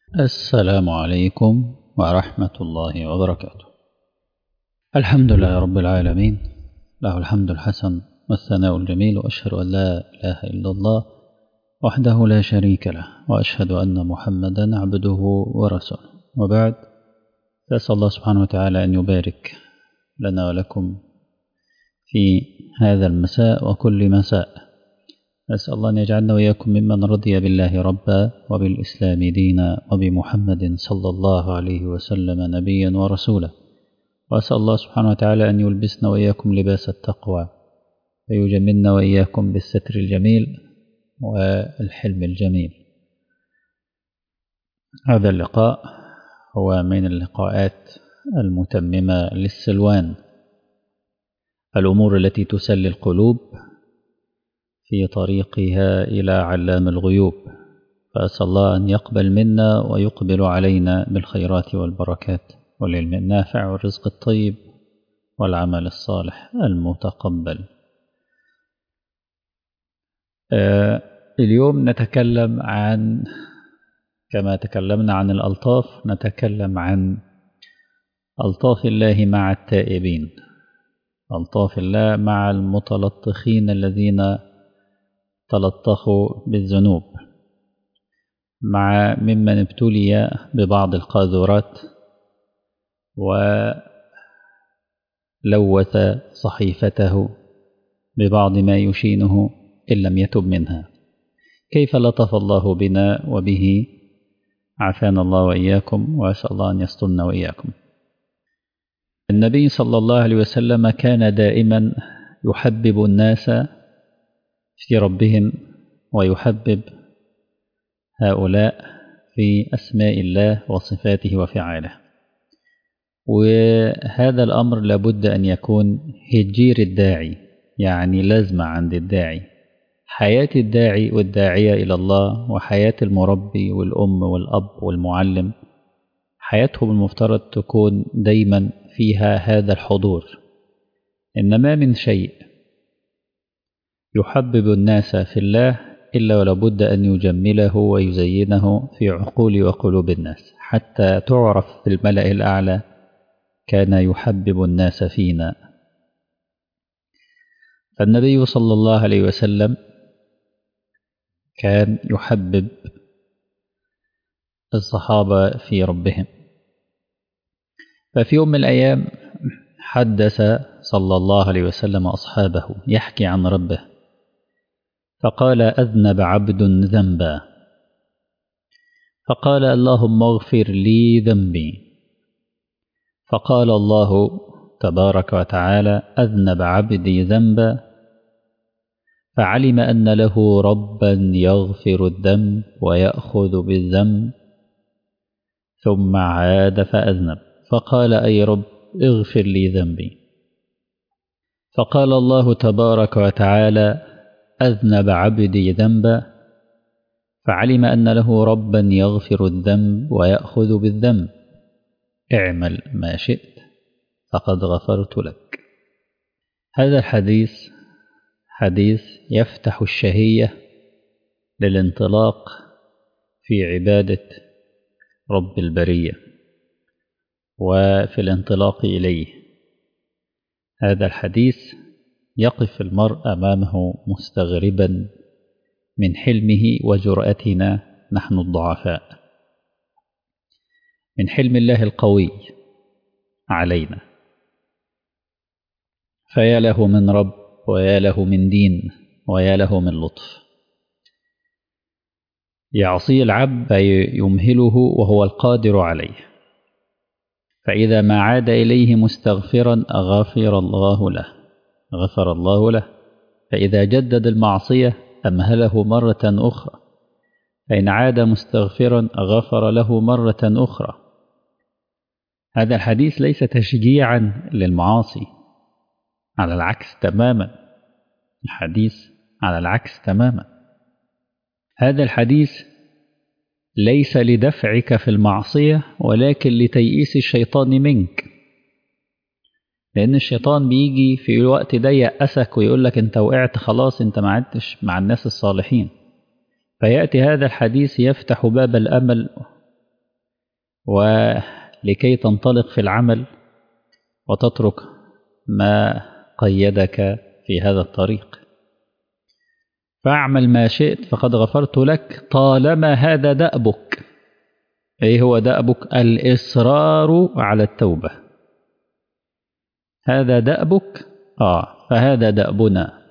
السلام عليكم ورحمة الله وبركاته الحمد لله رب العالمين له الحمد الحسن والثناء الجميل وأشهد أن لا إله إلا الله وحده لا شريك له وأشهد أن محمدا عبده ورسوله وبعد فأسأل الله سبحانه وتعالى أن يبارك لنا ولكم في هذا المساء وكل مساء أسأل الله أن يجعلنا وإياكم ممن رضي بالله ربا وبالإسلام دينا وبمحمد صلى الله عليه وسلم نبيا ورسولا وأسأل الله سبحانه وتعالى أن يلبسنا وإياكم لباس التقوى ويجملنا وإياكم بالستر الجميل والحلم الجميل هذا اللقاء هو من اللقاءات المتممة للسلوان الأمور التي تسلي القلوب في طريقها إلى علام الغيوب فأسأل الله أن يقبل منا ويقبل علينا بالخيرات والبركات والعلم النافع والرزق الطيب والعمل الصالح المتقبل آه اليوم نتكلم عن كما تكلمنا عن الألطاف نتكلم عن ألطاف الله مع التائبين ألطاف الله مع المتلطخين الذين تلطخوا بالذنوب مع ممن ابتلي ببعض القاذورات ولوث صحيفته ببعض ما يشينه إن لم يتب منها كيف لطف الله بنا وبه عافانا الله وإياكم وأسأل الله أن يسترنا وإياكم النبي صلى الله عليه وسلم كان دائما يحبب الناس في ربهم ويحبب هؤلاء في أسماء الله وصفاته وفعاله وهذا الأمر لابد أن يكون هجير الداعي يعني لازمة عند الداعي حياة الداعي والداعية إلى الله وحياة المربي والأم والأب والمعلم حياتهم المفترض تكون دايما فيها هذا الحضور إنما من شيء يحبب الناس في الله إلا ولابد أن يجمله ويزينه في عقول وقلوب الناس حتى تعرف في الملأ الأعلى كان يحبب الناس فينا فالنبي صلى الله عليه وسلم كان يحبب الصحابة في ربهم ففي يوم من الأيام حدث صلى الله عليه وسلم أصحابه يحكي عن ربه فقال أذنب عبد ذنبا فقال اللهم اغفر لي ذنبي فقال الله تبارك وتعالى أذنب عبدي ذنبا فعلم أن له ربا يغفر الذنب ويأخذ بالذنب ثم عاد فأذنب فقال أي رب اغفر لي ذنبي فقال الله تبارك وتعالى أذنب عبدي ذنبا فعلم أن له ربا يغفر الذنب ويأخذ بالذنب اعمل ما شئت فقد غفرت لك هذا الحديث حديث يفتح الشهية للانطلاق في عبادة رب البرية وفي الانطلاق إليه هذا الحديث يقف المرء أمامه مستغربا من حلمه وجرأتنا نحن الضعفاء من حلم الله القوي علينا فيا له من رب ويا له من دين ويا له من لطف يعصي العبد يمهله وهو القادر عليه فإذا ما عاد إليه مستغفرا غفر الله له غفر الله له فإذا جدد المعصية أمهله مرة أخرى فإن عاد مستغفرا غفر له مرة أخرى هذا الحديث ليس تشجيعا للمعاصي على العكس تماما الحديث على العكس تماما هذا الحديث ليس لدفعك في المعصية ولكن لتيئيس الشيطان منك لأن الشيطان بيجي في الوقت ده يأسك ويقول لك أنت وقعت خلاص أنت ما عدتش مع الناس الصالحين فيأتي هذا الحديث يفتح باب الأمل ولكي تنطلق في العمل وتترك ما قيدك في هذا الطريق فاعمل ما شئت فقد غفرت لك طالما هذا دأبك ايه هو دأبك الإصرار على التوبة هذا دأبك آه فهذا دأبنا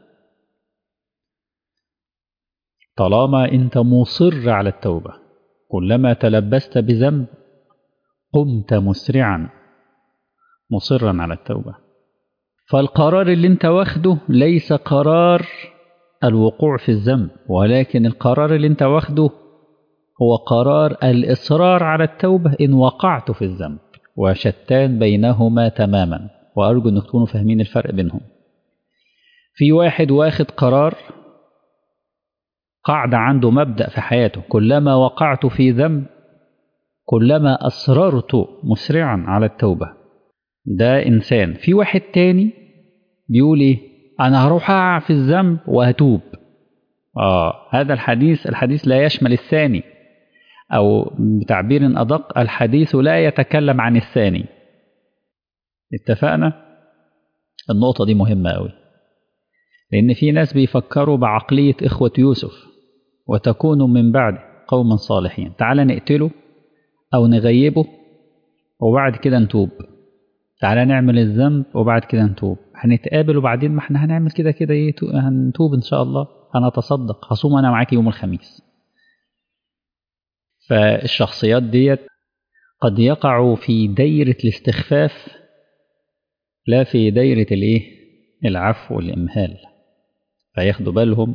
طالما أنت مصر على التوبة كلما تلبست بذنب قمت مسرعا مصرا على التوبة فالقرار اللي انت واخده ليس قرار الوقوع في الذنب ولكن القرار اللي انت واخده هو قرار الإصرار على التوبة إن وقعت في الذنب وشتان بينهما تماما وأرجو أن تكونوا فاهمين الفرق بينهم في واحد واخد قرار قاعدة عنده مبدأ في حياته كلما وقعت في ذنب كلما أصررت مسرعا على التوبة ده إنسان في واحد تاني بيقول إيه أنا هروح أقع في الذنب وهتوب آه هذا الحديث الحديث لا يشمل الثاني أو بتعبير أدق الحديث لا يتكلم عن الثاني اتفقنا النقطة دي مهمة أوي لأن في ناس بيفكروا بعقلية إخوة يوسف وتكونوا من بعد قوما صالحين تعال نقتله أو نغيبه وبعد كده نتوب تعالى نعمل الذنب وبعد كده نتوب هنتقابل وبعدين ما احنا هنعمل كده كده ايه هنتوب ان شاء الله هنتصدق هصوم انا معاك يوم الخميس فالشخصيات ديت قد يقعوا في دايرة الاستخفاف لا في دايرة الايه العفو والإمهال فياخدوا بالهم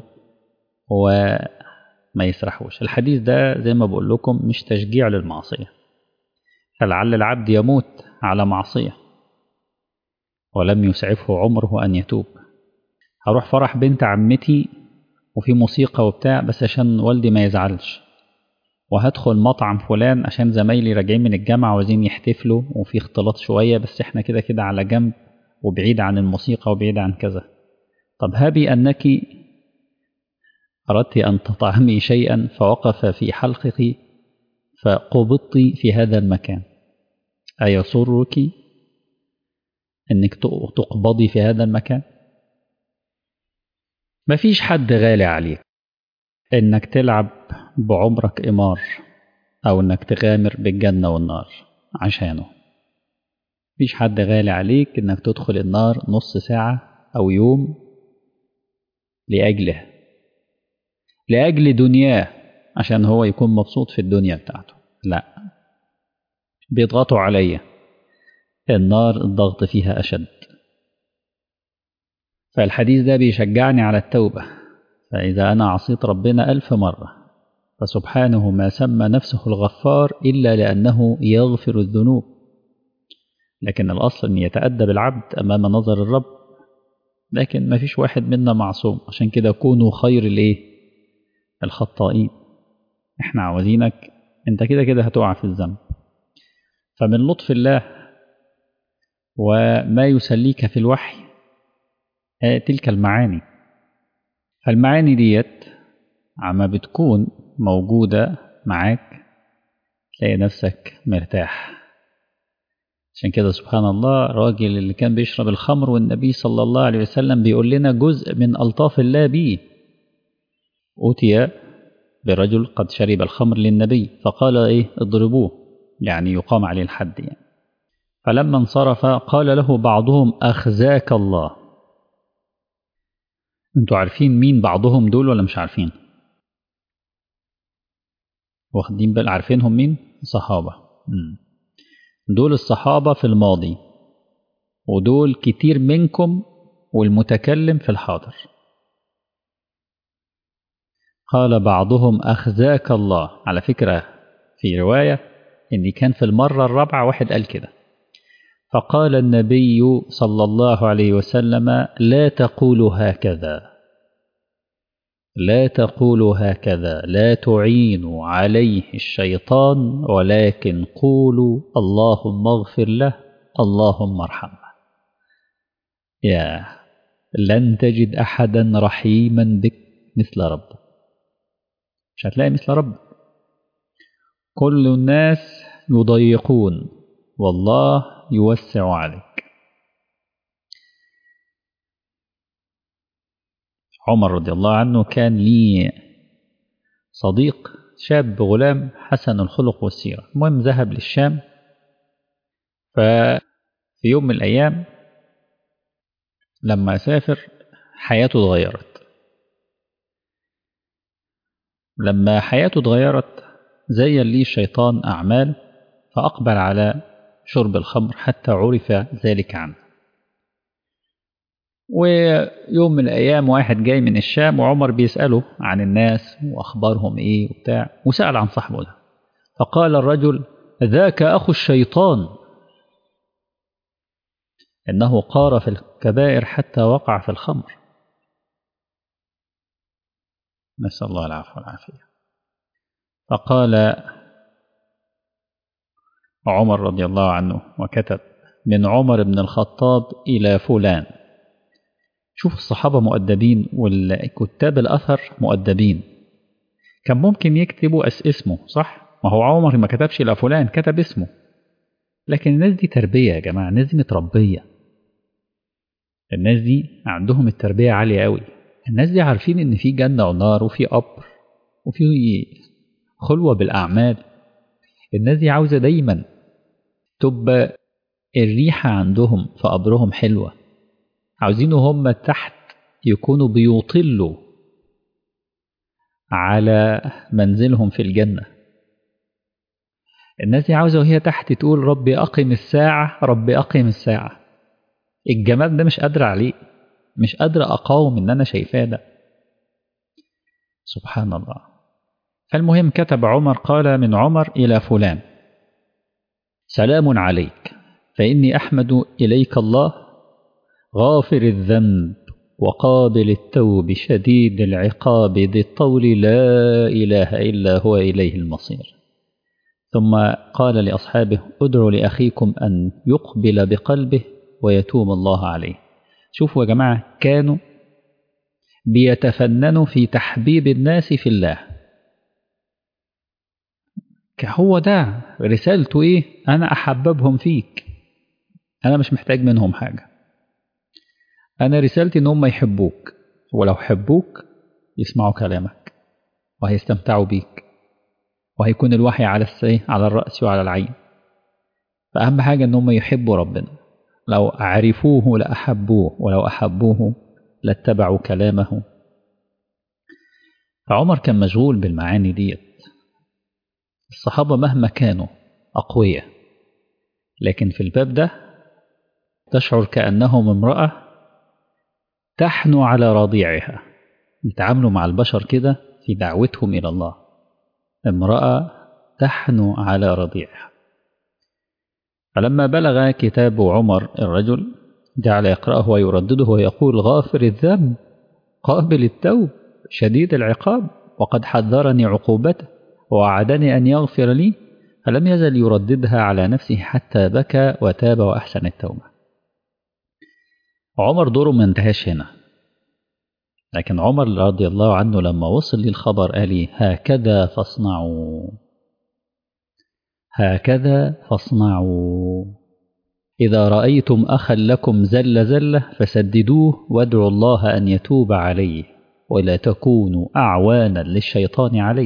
وما يسرحوش الحديث ده زي ما بقول لكم مش تشجيع للمعصية فلعل العبد يموت على معصية ولم يسعفه عمره أن يتوب هروح فرح بنت عمتي وفي موسيقى وبتاع بس عشان والدي ما يزعلش وهدخل مطعم فلان عشان زمايلي راجعين من الجامعة وعايزين يحتفلوا وفي اختلاط شوية بس احنا كده كده على جنب وبعيد عن الموسيقى وبعيد عن كذا طب هبي أنك أردت أن تطعمي شيئا فوقف في حلقك فقبضت في هذا المكان أيسرك أنك تقبضي في هذا المكان مفيش حد غالي عليك أنك تلعب بعمرك إمار أو أنك تغامر بالجنة والنار عشانه مفيش حد غالي عليك أنك تدخل النار نص ساعة أو يوم لأجله لأجل دنياه عشان هو يكون مبسوط في الدنيا بتاعته لا بيضغطوا عليا النار الضغط فيها أشد فالحديث ده بيشجعني على التوبة فإذا أنا عصيت ربنا ألف مرة فسبحانه ما سمى نفسه الغفار إلا لأنه يغفر الذنوب لكن الأصل أن يتأدب العبد أمام نظر الرب لكن ما فيش واحد منا معصوم عشان كده كونوا خير الايه الخطائين احنا عاوزينك انت كده كده هتقع في الذنب فمن لطف الله وما يسليك في الوحي تلك المعاني فالمعاني ديت عما بتكون موجودة معاك تلاقي نفسك مرتاح عشان كده سبحان الله الراجل اللي كان بيشرب الخمر والنبي صلى الله عليه وسلم بيقول لنا جزء من ألطاف الله بيه أوتي برجل قد شرب الخمر للنبي فقال إيه اضربوه يعني يقام عليه الحد يعني فلما انصرف قال له بعضهم أخزاك الله انتوا عارفين مين بعضهم دول ولا مش عارفين واخدين بال عارفينهم مين صحابة مم. دول الصحابة في الماضي ودول كتير منكم والمتكلم في الحاضر قال بعضهم أخزاك الله على فكرة في رواية إن كان في المرة الرابعة واحد قال كده فقال النبي صلى الله عليه وسلم لا تقولوا هكذا لا تقولوا هكذا لا تعينوا عليه الشيطان ولكن قولوا اللهم اغفر له اللهم ارحمه يا لن تجد أحدا رحيما بك مثل ربك مش هتلاقي مثل ربك كل الناس يضيقون والله يوسع عليك عمر رضي الله عنه كان لي صديق شاب غلام حسن الخلق والسيرة المهم ذهب للشام ففي يوم من الأيام لما سافر حياته اتغيرت لما حياته اتغيرت زين لي الشيطان أعمال فأقبل على شرب الخمر حتى عرف ذلك عنه ويوم من الأيام واحد جاي من الشام وعمر بيسأله عن الناس وأخبارهم إيه وبتاع وسأل عن صاحبه ده فقال الرجل ذاك أخو الشيطان إنه قار في الكبائر حتى وقع في الخمر نسأل الله العفو والعافية فقال عمر رضي الله عنه وكتب من عمر بن الخطاب إلى فلان شوف الصحابة مؤدبين والكتاب الأثر مؤدبين كان ممكن يكتبوا أس اسمه صح ما هو عمر ما كتبش إلى فلان كتب اسمه لكن الناس دي تربية يا جماعة الناس دي متربية الناس دي عندهم التربية عالية قوي الناس دي عارفين إن في جنة ونار وفي قبر وفي خلوة بالأعمال الناس دي عاوزة دايما تبقى الريحة عندهم في قبرهم حلوة عاوزين هم تحت يكونوا بيطلوا على منزلهم في الجنة الناس دي عاوزة وهي تحت تقول ربي أقم الساعة ربي أقم الساعة الجمال ده مش قادر عليه مش قادر أقاوم إن أنا شايفاه ده سبحان الله فالمهم كتب عمر قال من عمر إلى فلان سلام عليك فإني أحمد إليك الله غافر الذنب وقابل التوب شديد العقاب ذي الطول لا إله إلا هو إليه المصير ثم قال لأصحابه ادعوا لأخيكم أن يقبل بقلبه ويتوب الله عليه شوفوا يا جماعة كانوا بيتفننوا في تحبيب الناس في الله هو ده رسالته ايه انا احببهم فيك انا مش محتاج منهم حاجه انا رسالتي ان هم يحبوك ولو حبوك يسمعوا كلامك وهيستمتعوا بيك وهيكون الوحي على السي على الراس وعلى العين فاهم حاجه ان هم يحبوا ربنا لو عرفوه لاحبوه ولو احبوه لاتبعوا كلامه فعمر كان مشغول بالمعاني ديت الصحابة مهما كانوا أقوياء لكن في الباب ده تشعر كأنهم امرأة تحنو على رضيعها يتعاملوا مع البشر كده في دعوتهم إلى الله امرأة تحنو على رضيعها فلما بلغ كتاب عمر الرجل جعل يقرأه ويردده ويقول غافر الذنب قابل التوب شديد العقاب وقد حذرني عقوبته ووعدني أن يغفر لي فلم يزل يرددها على نفسه حتى بكى وتاب وأحسن التوبة عمر دوره ما انتهاش هنا لكن عمر رضي الله عنه لما وصل للخبر قال لي هكذا فاصنعوا هكذا فاصنعوا إذا رأيتم أخا لكم زل زلة فسددوه وادعوا الله أن يتوب عليه ولا تكونوا أعوانا للشيطان عليه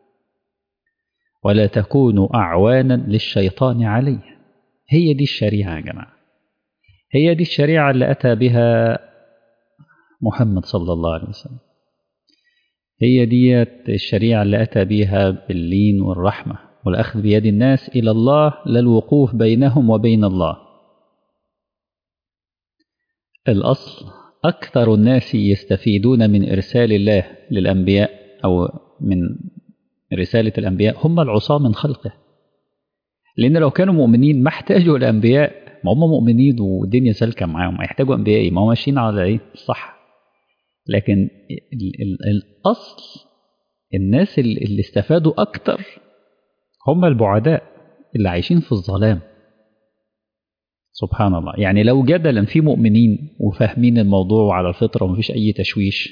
ولا تكونوا أعوانا للشيطان عليه هي دي الشريعة يا جماعة هي دي الشريعة اللي أتى بها محمد صلى الله عليه وسلم هي دي الشريعة اللي أتى بها باللين والرحمة والأخذ بيد الناس إلى الله لا الوقوف بينهم وبين الله الأصل أكثر الناس يستفيدون من إرسال الله للأنبياء أو من رسالة الأنبياء هم العصاة من خلقه لأن لو كانوا مؤمنين ما احتاجوا الأنبياء ما هم مؤمنين والدنيا سالكة معاهم هيحتاجوا أنبياء إيه؟ ما هم ماشيين على إيه الصح لكن ال ال الأصل الناس اللي استفادوا أكتر هم البعداء اللي عايشين في الظلام سبحان الله يعني لو جدلا في مؤمنين وفاهمين الموضوع وعلى الفطرة ومفيش أي تشويش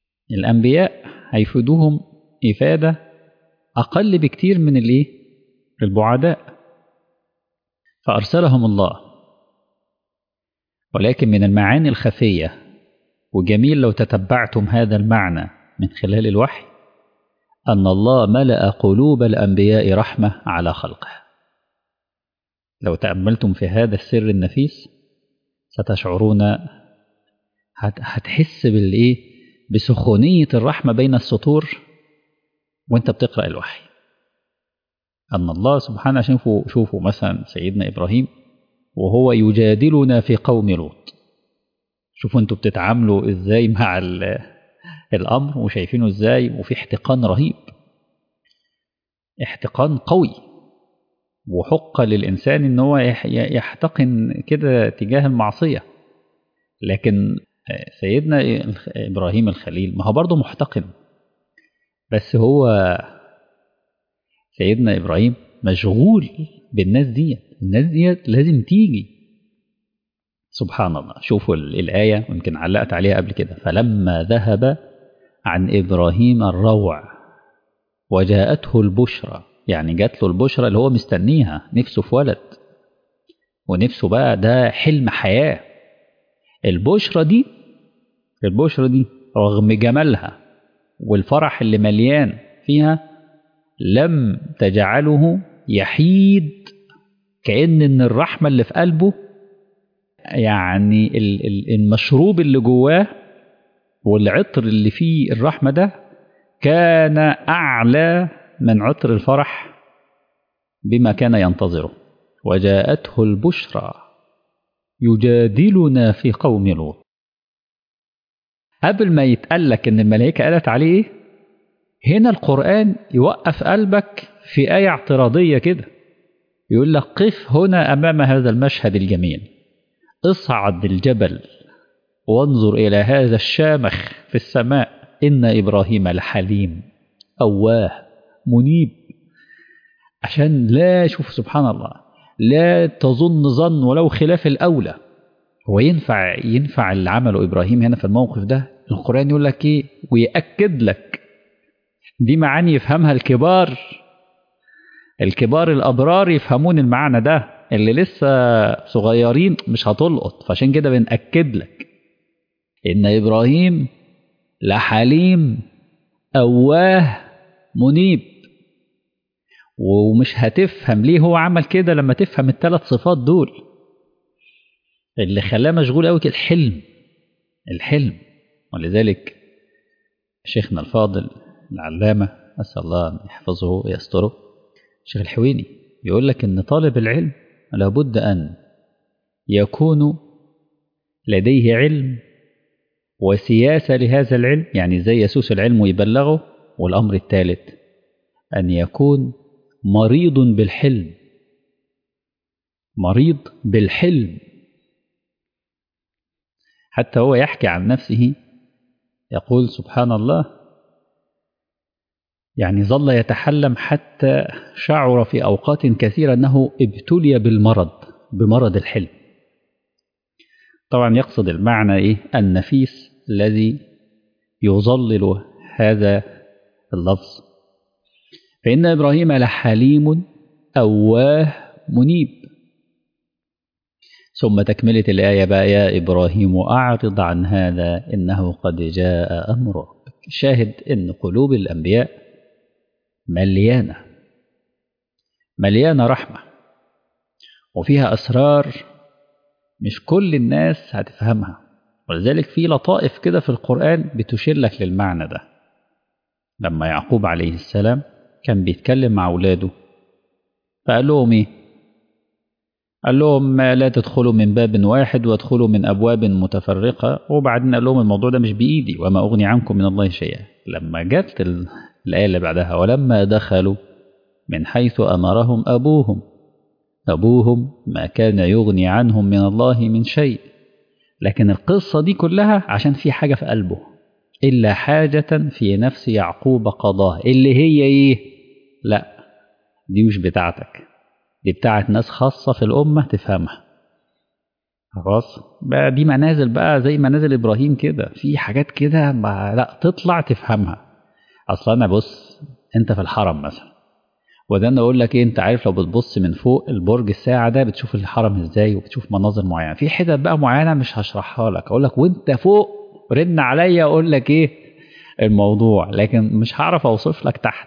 الأنبياء هيفيدوهم إفادة أقل بكتير من الإيه؟ البعداء فأرسلهم الله ولكن من المعاني الخفية وجميل لو تتبعتم هذا المعنى من خلال الوحي أن الله ملأ قلوب الأنبياء رحمة على خلقه لو تأملتم في هذا السر النفيس ستشعرون هتحس بالإيه بسخونية الرحمة بين السطور وانت بتقرأ الوحي أن الله سبحانه شوفوا, شوفوا مثلا سيدنا إبراهيم وهو يجادلنا في قوم لوط شوفوا انتوا بتتعاملوا ازاي مع الأمر وشايفينه ازاي وفي احتقان رهيب احتقان قوي وحق للإنسان ان هو يحتقن كده تجاه المعصية لكن سيدنا إبراهيم الخليل ما هو برضه محتقن بس هو سيدنا إبراهيم مشغول بالناس ديت الناس ديت لازم تيجي سبحان الله شوفوا الآية ويمكن علقت عليها قبل كده فلما ذهب عن إبراهيم الروع وجاءته البشرى يعني جات له البشرى اللي هو مستنيها نفسه في ولد ونفسه بقى ده حلم حياة البشرى دي البشرى دي رغم جمالها والفرح اللي مليان فيها لم تجعله يحيد كأن ان الرحمة اللي في قلبه يعني المشروب اللي جواه والعطر اللي فيه الرحمة ده كان أعلى من عطر الفرح بما كان ينتظره وجاءته البشرى يجادلنا في قوم لوط قبل ما يتقال ان الملائكة قالت عليه هنا القرآن يوقف قلبك في آية اعتراضية كده يقول لك قف هنا أمام هذا المشهد الجميل اصعد الجبل وانظر إلى هذا الشامخ في السماء إن إبراهيم لحليم أواه منيب عشان لا شوف سبحان الله لا تظن ظن ولو خلاف الأولى هو ينفع ينفع اللي عمله إبراهيم هنا في الموقف ده القرآن يقول لك إيه ويأكد لك دي معاني يفهمها الكبار الكبار الأبرار يفهمون المعنى ده اللي لسه صغيرين مش هتلقط فعشان كده بنأكد لك إن إبراهيم لحليم أواه منيب ومش هتفهم ليه هو عمل كده لما تفهم الثلاث صفات دول اللي خلاه مشغول قوي كده الحلم الحلم ولذلك شيخنا الفاضل العلامة أسأل الله أن يحفظه ويستره شيخ الحويني يقول لك أن طالب العلم لابد أن يكون لديه علم وسياسة لهذا العلم يعني ازاي يسوس العلم ويبلغه والأمر الثالث أن يكون مريض بالحلم مريض بالحلم حتى هو يحكي عن نفسه يقول سبحان الله يعني ظل يتحلم حتى شعر في أوقات كثيرة أنه ابتلي بالمرض بمرض الحلم طبعا يقصد المعنى إيه النفيس الذي يظلل هذا اللفظ فإن إبراهيم لحليم أواه منيب ثم تكملة الآية بقى يا إبراهيم أعرض عن هذا إنه قد جاء أمرك شاهد إن قلوب الأنبياء مليانة مليانة رحمة وفيها أسرار مش كل الناس هتفهمها ولذلك في لطائف كده في القرآن بتشير لك للمعنى ده لما يعقوب عليه السلام كان بيتكلم مع أولاده فقال لهم إيه قال لهم لا تدخلوا من باب واحد وادخلوا من أبواب متفرقة وبعدين قال لهم الموضوع ده مش بإيدي وما أغني عنكم من الله شيئا لما جت الآية اللي بعدها ولما دخلوا من حيث أمرهم أبوهم أبوهم ما كان يغني عنهم من الله من شيء لكن القصة دي كلها عشان في حاجة في قلبه إلا حاجة في نفس يعقوب قضاها اللي هي إيه لا دي مش بتاعتك دي بتاعت ناس خاصة في الأمة تفهمها خلاص بقى دي منازل بقى زي منازل إبراهيم كده في حاجات كده لا تطلع تفهمها أصلا أنا بص أنت في الحرم مثلا وده انا اقول لك ايه انت عارف لو بتبص من فوق البرج الساعه ده بتشوف الحرم ازاي وبتشوف مناظر معينه في حتت بقى معينه مش هشرحها لك اقول لك وانت فوق رن عليا اقول لك ايه الموضوع لكن مش هعرف اوصف لك تحت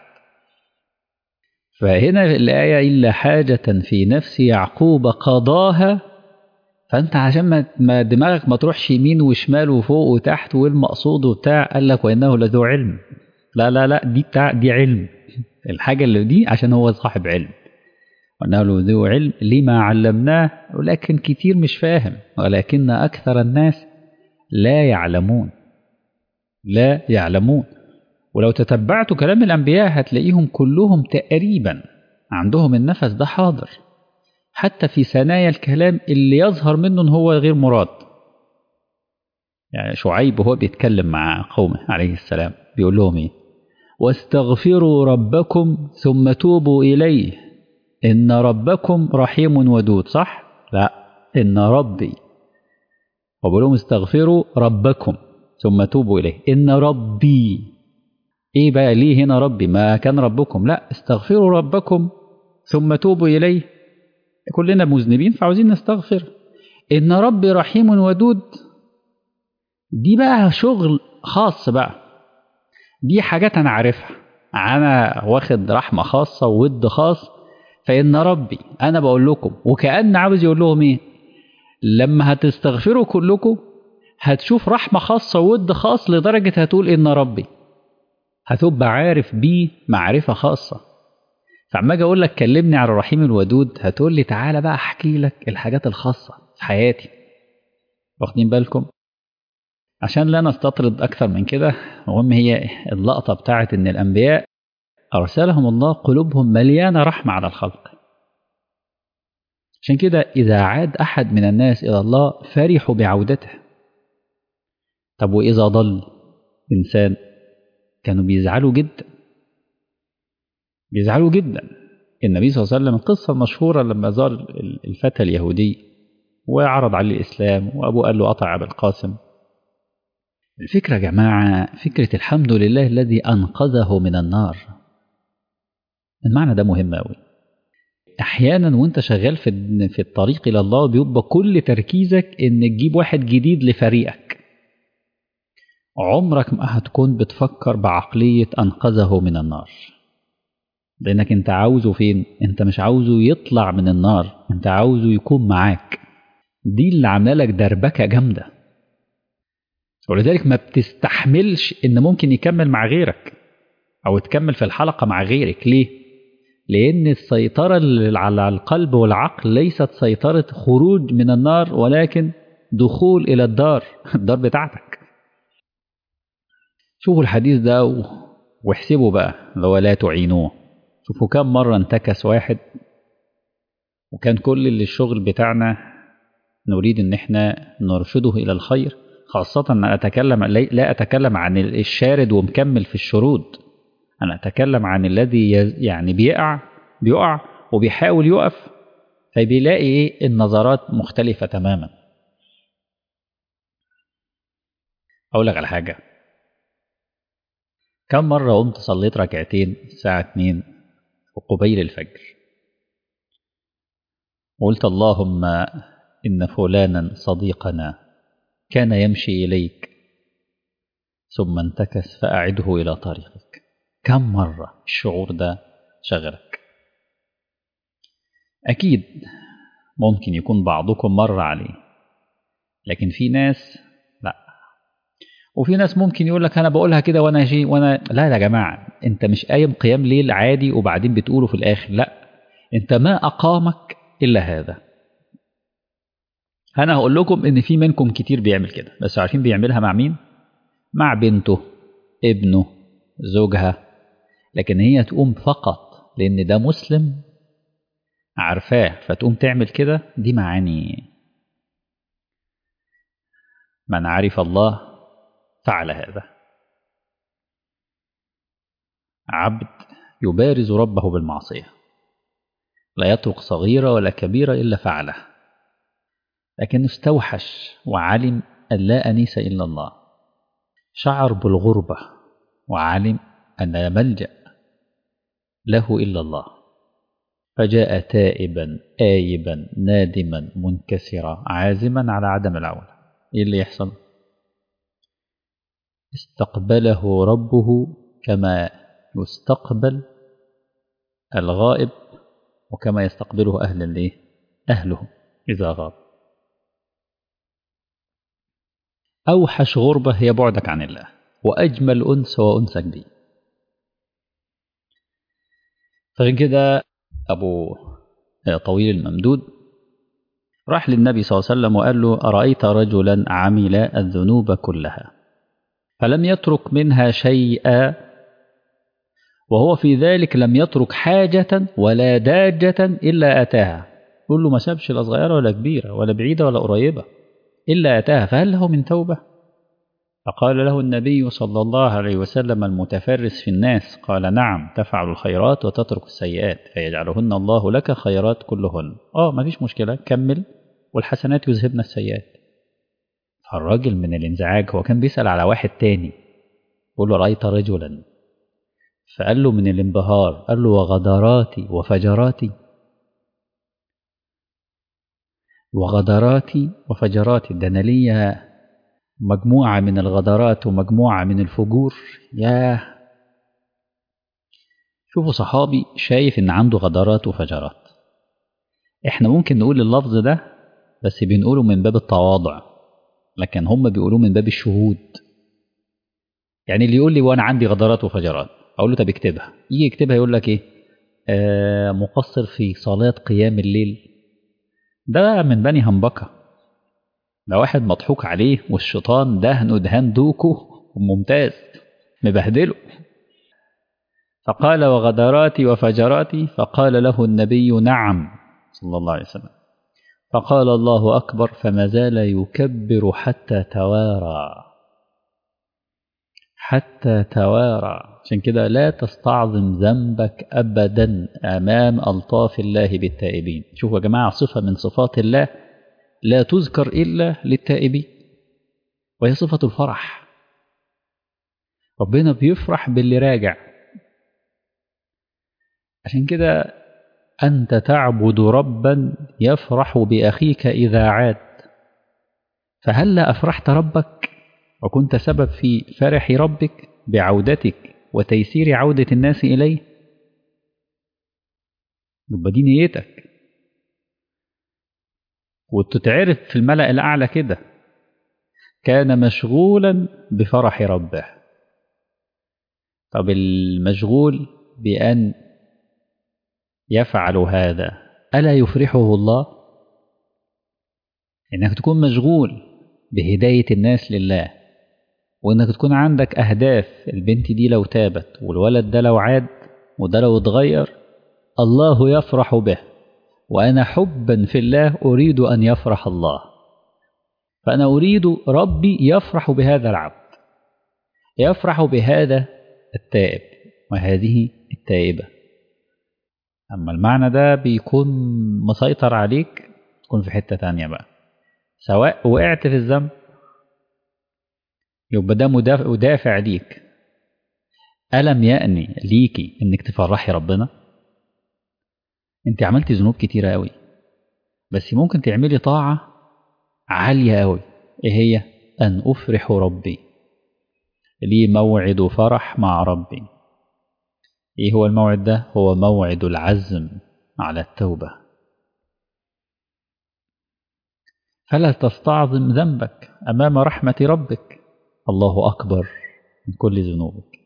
فهنا الآية إلا حاجة في نفس يعقوب قضاها فأنت عشان ما دماغك ما تروحش يمين وشمال وفوق وتحت والمقصود وبتاع قال لك وإنه لذو علم لا لا لا دي بتاع دي علم الحاجة اللي دي عشان هو صاحب علم وأنه ذو علم لما علمناه ولكن كتير مش فاهم ولكن أكثر الناس لا يعلمون لا يعلمون ولو تتبعتوا كلام الأنبياء هتلاقيهم كلهم تقريبا عندهم النفس ده حاضر حتى في ثنايا الكلام اللي يظهر منه ان هو غير مراد يعني شعيب وهو بيتكلم مع قومه عليه السلام بيقول لهم ايه واستغفروا ربكم ثم توبوا إليه إن ربكم رحيم ودود صح؟ لا إن ربي وبقول لهم استغفروا ربكم ثم توبوا إليه إن ربي إيه بقى ليه هنا ربي ما كان ربكم لا استغفروا ربكم ثم توبوا إليه كلنا مذنبين فعاوزين نستغفر إن ربي رحيم ودود دي بقى شغل خاص بقى دي حاجات أنا عارفها أنا واخد رحمة خاصة وود خاص فإن ربي أنا بقول لكم وكأن عاوز يقول لهم إيه لما هتستغفروا كلكم هتشوف رحمة خاصة وود خاص لدرجة هتقول إن ربي هتبقى عارف بيه معرفة خاصة فعما اجي اقول لك كلمني عن الرحيم الودود هتقول لي تعالى بقى احكي لك الحاجات الخاصة في حياتي واخدين بالكم عشان لا نستطرد اكثر من كده المهم هي اللقطة بتاعت ان الانبياء ارسلهم الله قلوبهم مليانة رحمة على الخلق عشان كده اذا عاد احد من الناس الى الله فرحوا بعودته طب واذا ضل انسان كانوا بيزعلوا جدا بيزعلوا جدا النبي صلى الله عليه وسلم القصة المشهورة لما زار الفتى اليهودي وعرض عليه الإسلام وأبوه قال له أطع أبا القاسم الفكرة يا جماعة فكرة الحمد لله الذي أنقذه من النار المعنى ده مهم أوي أحيانا وأنت شغال في في الطريق إلى الله بيبقى كل تركيزك إن تجيب واحد جديد لفريقك عمرك ما هتكون بتفكر بعقلية أنقذه من النار لأنك أنت عاوزه فين؟ أنت مش عاوزه يطلع من النار أنت عاوزه يكون معاك دي اللي عامله لك دربكة جامدة ولذلك ما بتستحملش إن ممكن يكمل مع غيرك أو تكمل في الحلقة مع غيرك ليه؟ لأن السيطرة على القلب والعقل ليست سيطرة خروج من النار ولكن دخول إلى الدار الدار بتاعتك شوفوا الحديث ده واحسبوا بقى لو لا تعينوه شوفوا كم مرة انتكس واحد وكان كل اللي الشغل بتاعنا نريد ان احنا نرشده الى الخير خاصة أنا أتكلم لا أتكلم عن الشارد ومكمل في الشرود أنا أتكلم عن الذي يعني بيقع بيقع وبيحاول يقف فبيلاقي إيه النظرات مختلفة تماما أقول لك على حاجة كم مرة قمت صليت ركعتين الساعة 2 وقبيل الفجر وقلت اللهم إن فلانا صديقنا كان يمشي إليك ثم انتكس فأعده إلى طريقك كم مرة الشعور ده شغلك أكيد ممكن يكون بعضكم مر عليه لكن في ناس لا وفي ناس ممكن يقول لك انا بقولها كده وانا شيء وانا لا يا جماعه انت مش قايم قيام ليل عادي وبعدين بتقوله في الاخر لا انت ما اقامك الا هذا انا هقول لكم ان في منكم كتير بيعمل كده بس عارفين بيعملها مع مين مع بنته ابنه زوجها لكن هي تقوم فقط لان ده مسلم عارفاه فتقوم تعمل كده دي معاني من عرف الله فعل هذا عبد يبارز ربه بالمعصية لا يترك صغيرة ولا كبيرة إلا فعله لكن استوحش وعلم أن لا أنيس إلا الله شعر بالغربة وعلم أن لا ملجأ له إلا الله فجاء تائبا آيبا نادما منكسرا عازما على عدم العودة إيه اللي يحصل استقبله ربه كما يستقبل الغائب وكما يستقبله أهل الايه أهله إذا غاب أوحش غربة هي بعدك عن الله وأجمل أنس هو أنسك بي فغير كده أبو طويل الممدود راح للنبي صلى الله عليه وسلم وقال له أرأيت رجلا عمل الذنوب كلها فلم يترك منها شيئا وهو في ذلك لم يترك حاجة ولا داجة إلا أتاها يقول له ما سابش لا صغيرة ولا كبيرة ولا بعيدة ولا قريبة إلا أتاها فهل له من توبة فقال له النبي صلى الله عليه وسلم المتفرس في الناس قال نعم تفعل الخيرات وتترك السيئات فيجعلهن الله لك خيرات كلهن اه ما فيش مشكلة كمل والحسنات يذهبن السيئات فالراجل من الانزعاج هو كان بيسأل على واحد تاني يقول له رأيت رجلا فقال له من الانبهار قال له وغدراتي وفجراتي وغدراتي وفجراتي ده انا ليا مجموعة من الغدرات ومجموعة من الفجور ياه شوفوا صحابي شايف ان عنده غدرات وفجرات احنا ممكن نقول اللفظ ده بس بنقوله من باب التواضع لكن هم بيقولوه من باب الشهود يعني اللي يقول لي وانا عندي غدرات وفجرات اقول له طب اكتبها يجي يكتبها يقول لك ايه آه مقصر في صلاة قيام الليل ده من بني همبكه ده واحد مضحوك عليه والشيطان دهنه دهان دوكو وممتاز مبهدله فقال وغدراتي وفجراتي فقال له النبي نعم صلى الله عليه وسلم فقال الله أكبر فما زال يكبر حتى توارى حتى توارى عشان كده لا تستعظم ذنبك أبدا أمام ألطاف الله بالتائبين شوفوا يا جماعة صفة من صفات الله لا تذكر إلا للتائبين وهي صفة الفرح ربنا بيفرح باللي راجع عشان كده أنت تعبد ربا يفرح بأخيك إذا عاد فهلا أفرحت ربك وكنت سبب في فرح ربك بعودتك وتيسير عودة الناس إليه يبقى دي نيتك وتتعرف في الملأ الأعلى كده كان مشغولا بفرح ربه طب المشغول بأن يفعل هذا ألا يفرحه الله إنك تكون مشغول بهداية الناس لله وإنك تكون عندك أهداف البنت دي لو تابت والولد ده لو عاد وده لو اتغير الله يفرح به وأنا حبا في الله أريد أن يفرح الله فأنا أريد ربي يفرح بهذا العبد يفرح بهذا التائب وهذه التائبة أما المعنى ده بيكون مسيطر عليك تكون في حتة تانية بقى سواء وقعت في الذنب يبقى ده مدافع, مدافع ليك ألم يأني ليكي إنك تفرحي ربنا انت عملتي ذنوب كتيرة قوي بس ممكن تعملي طاعة عالية قوي ايه هي ان افرح ربي لي موعد فرح مع ربي ايه هو الموعد ده هو موعد العزم على التوبة فلا تستعظم ذنبك امام رحمة ربك الله اكبر من كل ذنوبك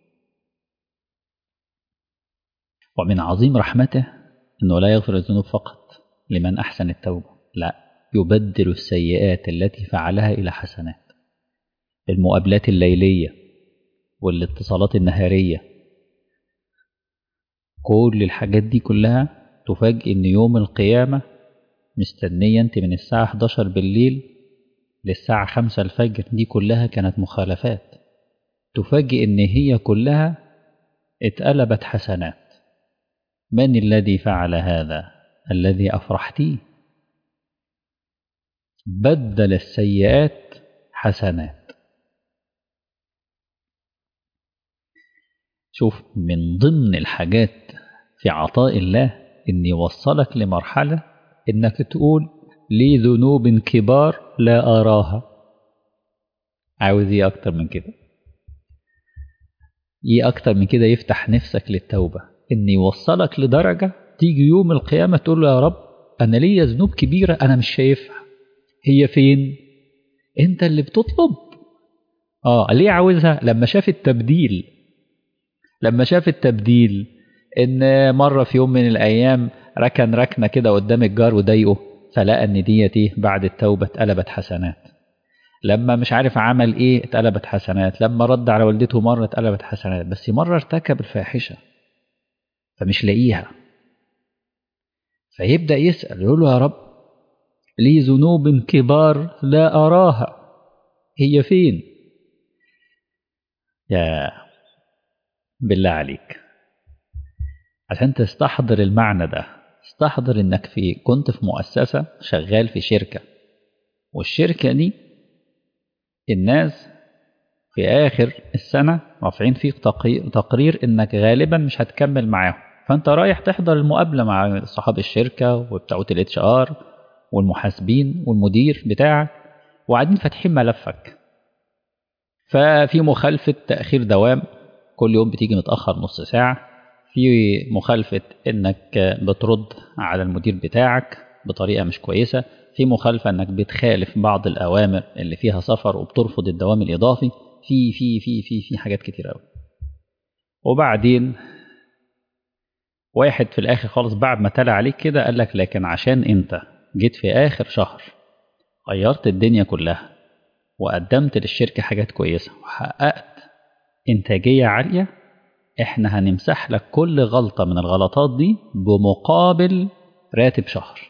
ومن عظيم رحمته أنه لا يغفر الذنوب فقط لمن أحسن التوبة لا يبدل السيئات التي فعلها إلى حسنات المقابلات الليلية والاتصالات النهارية كل الحاجات دي كلها تفاجئ أن يوم القيامة مستنية أنت من الساعة 11 بالليل للساعة 5 الفجر دي كلها كانت مخالفات تفاجئ أن هي كلها اتقلبت حسنات من الذي فعل هذا الذي أفرحتيه بدل السيئات حسنات شوف من ضمن الحاجات في عطاء الله إن يوصلك لمرحلة إنك تقول لي ذنوب كبار لا أراها عاوز إيه أكتر من كده إيه أكتر من كده يفتح نفسك للتوبة إن يوصلك لدرجة تيجي يوم القيامة تقول له يا رب أنا ليا ذنوب كبيرة أنا مش شايفها هي فين أنت اللي بتطلب آه ليه عاوزها لما شاف التبديل لما شاف التبديل إن مرة في يوم من الأيام ركن ركنة كده قدام الجار وضايقه فلقى إن ديتي بعد التوبة اتقلبت حسنات لما مش عارف عمل ايه اتقلبت حسنات لما رد على والدته مرة اتقلبت حسنات بس مرة ارتكب الفاحشة فمش لاقيها فيبدأ يسأل يقول له يا رب لي ذنوب كبار لا أراها هي فين يا بالله عليك عشان تستحضر المعنى ده استحضر انك في كنت في مؤسسة شغال في شركة والشركة دي الناس في آخر السنة رافعين فيك تقرير إنك غالبا مش هتكمل معاهم فأنت رايح تحضر المقابلة مع صحاب الشركة وبتوع الاتش ار والمحاسبين والمدير بتاعك وقاعدين فاتحين ملفك ففي مخالفة تأخير دوام كل يوم بتيجي متأخر نص ساعة في مخالفة إنك بترد على المدير بتاعك بطريقة مش كويسة في مخالفة انك بتخالف بعض الاوامر اللي فيها سفر وبترفض الدوام الاضافي في في في في في حاجات كتير قوي وبعدين واحد في الاخر خالص بعد ما تلا عليك كده قال لك لكن عشان انت جيت في اخر شهر غيرت الدنيا كلها وقدمت للشركة حاجات كويسة وحققت انتاجية عالية احنا هنمسح لك كل غلطة من الغلطات دي بمقابل راتب شهر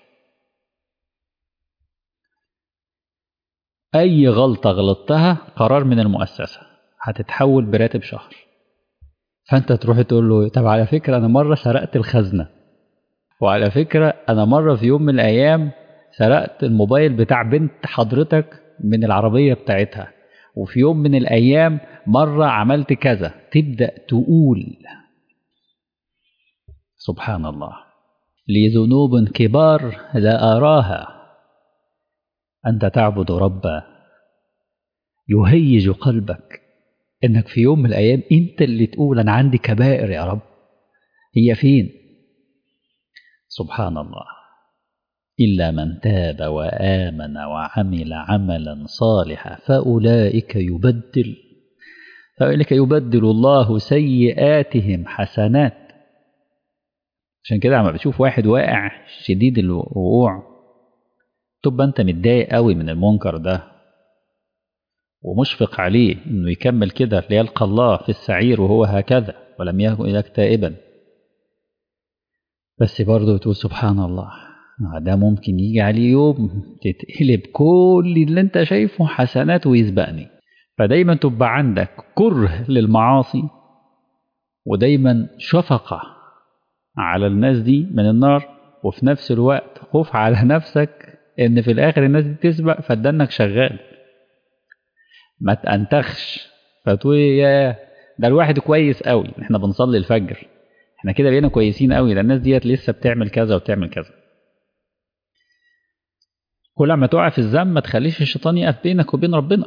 أي غلطة غلطتها قرار من المؤسسة هتتحول براتب شهر فأنت تروح تقول له طب على فكرة أنا مرة سرقت الخزنة وعلى فكرة أنا مرة في يوم من الأيام سرقت الموبايل بتاع بنت حضرتك من العربية بتاعتها وفي يوم من الأيام مرة عملت كذا تبدأ تقول سبحان الله لي ذنوب كبار لا أراها أنت تعبد ربا يهيج قلبك إنك في يوم من الأيام أنت اللي تقول أنا عندي كبائر يا رب هي فين سبحان الله إلا من تاب وآمن وعمل عملا صالحا فأولئك يبدل فأولئك يبدل الله سيئاتهم حسنات عشان كده عم بتشوف واحد واقع شديد الوقوع تبقى انت متضايق قوي من المنكر ده ومشفق عليه انه يكمل كده ليلقى الله في السعير وهو هكذا ولم يكن لك تائبا بس برضه تقول سبحان الله ده ممكن يجي عليه يوم تتقلب كل اللي انت شايفه حسنات ويسبقني فدايما تبقى عندك كره للمعاصي ودايما شفقة على الناس دي من النار وفي نفس الوقت خوف على نفسك ان في الاخر الناس دي تسبق فدنك شغال ما تنتخش فتقول يا ده الواحد كويس قوي احنا بنصلي الفجر احنا كده بقينا كويسين قوي ده الناس ديت لسه بتعمل كذا وبتعمل كذا كل ما تقع في الذنب ما تخليش الشيطان يقف بينك وبين ربنا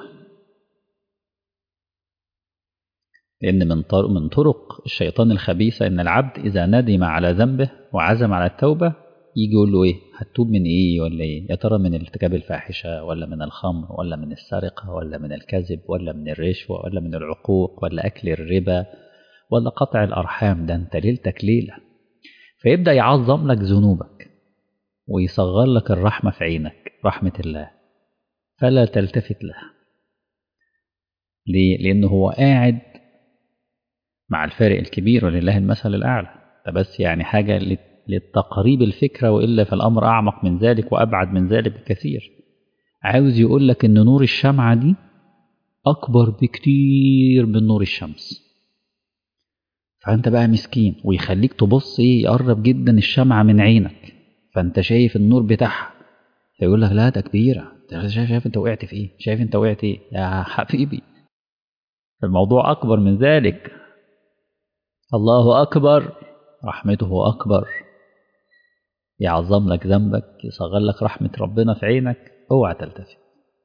لأن من طرق, من طرق الشيطان الخبيثة إن العبد إذا ندم على ذنبه وعزم على التوبة يجي يقول له إيه هتوب من إيه ولا إيه يا ترى من ارتكاب الفاحشة ولا من الخمر ولا من السرقة ولا من الكذب ولا من الرشوة ولا من العقوق ولا أكل الربا ولا قطع الأرحام ده أنت ليلتك ليلة فيبدأ يعظم لك ذنوبك ويصغر لك الرحمة في عينك رحمة الله فلا تلتفت لها ليه؟ لأنه هو قاعد مع الفارق الكبير ولله المثل الأعلى ده بس يعني حاجة للتقريب الفكرة وإلا فالأمر أعمق من ذلك وأبعد من ذلك بكثير عاوز يقول لك إن نور الشمعة دي أكبر بكتير من نور الشمس فأنت بقى مسكين ويخليك تبص إيه يقرب جدا الشمعة من عينك فأنت شايف النور بتاعها فيقول لك لا ده كبيرة شايف, شايف أنت وقعت في إيه شايف أنت وقعت إيه يا حبيبي الموضوع أكبر من ذلك الله أكبر رحمته أكبر يعظم لك ذنبك يصغر لك رحمة ربنا في عينك اوعى تلتفت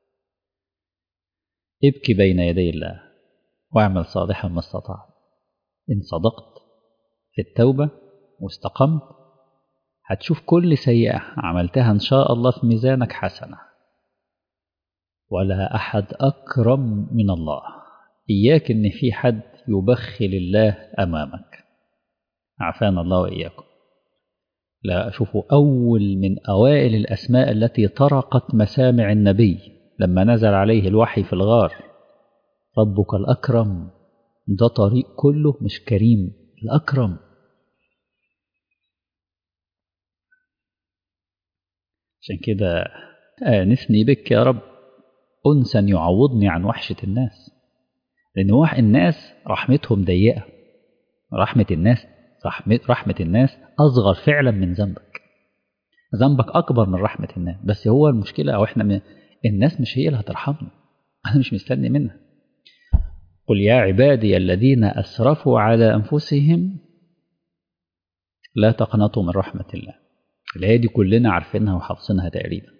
ابكي بين يدي الله واعمل صالحا ما استطعت إن صدقت في التوبة واستقمت هتشوف كل سيئة عملتها إن شاء الله في ميزانك حسنة ولا أحد أكرم من الله إياك إن في حد يبخل الله أمامك عافانا الله وإياكم لا أشوفه أول من أوائل الأسماء التي طرقت مسامع النبي لما نزل عليه الوحي في الغار ربك الأكرم ده طريق كله مش كريم الأكرم عشان كده آنسني بك يا رب أنسا يعوضني عن وحشة الناس لأن وح الناس رحمتهم ضيقة رحمة الناس رحمة, رحمة الناس أصغر فعلا من ذنبك ذنبك أكبر من رحمة الناس بس هو المشكلة أو إحنا من الناس مش هي اللي هترحمني أنا مش مستني منها قل يا عبادي الذين أسرفوا على أنفسهم لا تقنطوا من رحمة الله الآية دي كلنا عارفينها وحافظينها تقريبا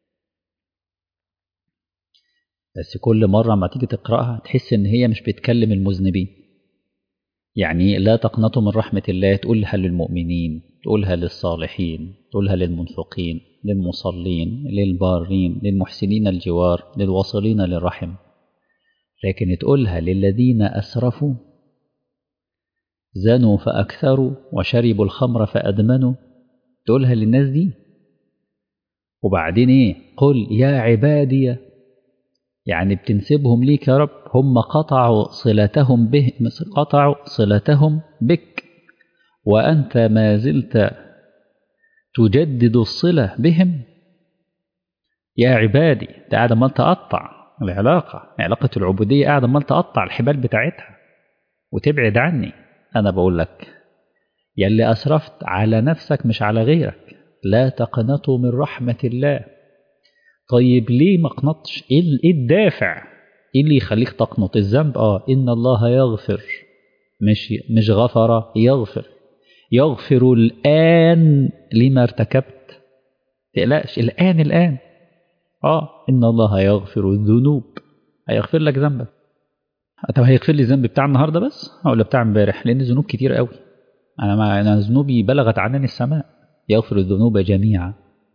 بس كل مرة ما تيجي تقرأها تحس إن هي مش بتكلم المذنبين يعني لا تقنطوا من رحمة الله تقولها للمؤمنين تقولها للصالحين تقولها للمنفقين للمصلين للبارين للمحسنين الجوار للواصلين للرحم لكن تقولها للذين أسرفوا زنوا فأكثروا وشربوا الخمر فأدمنوا تقولها للناس دي وبعدين ايه قل يا عبادي يعني بتنسبهم ليك يا رب هم قطعوا صلتهم به قطعوا صلتهم بك وأنت ما زلت تجدد الصلة بهم يا عبادي ده قاعد ما تقطع العلاقة علاقة العبودية قاعد ما تقطع الحبال بتاعتها وتبعد عني أنا بقول لك يلي أسرفت على نفسك مش على غيرك لا تقنطوا من رحمة الله طيب ليه ما قنطش ايه الدافع ايه اللي يخليك تقنط الذنب اه ان الله يغفر مش مش غفر يغفر يغفر الان لما ارتكبت تقلقش الان الان اه ان الله يغفر الذنوب هيغفر لك ذنبك طب هيغفر لي الذنب بتاع النهارده بس ولا بتاع امبارح لان الذنوب كتير قوي انا ما انا ذنوبي بلغت عنان السماء يغفر الذنوب جميعا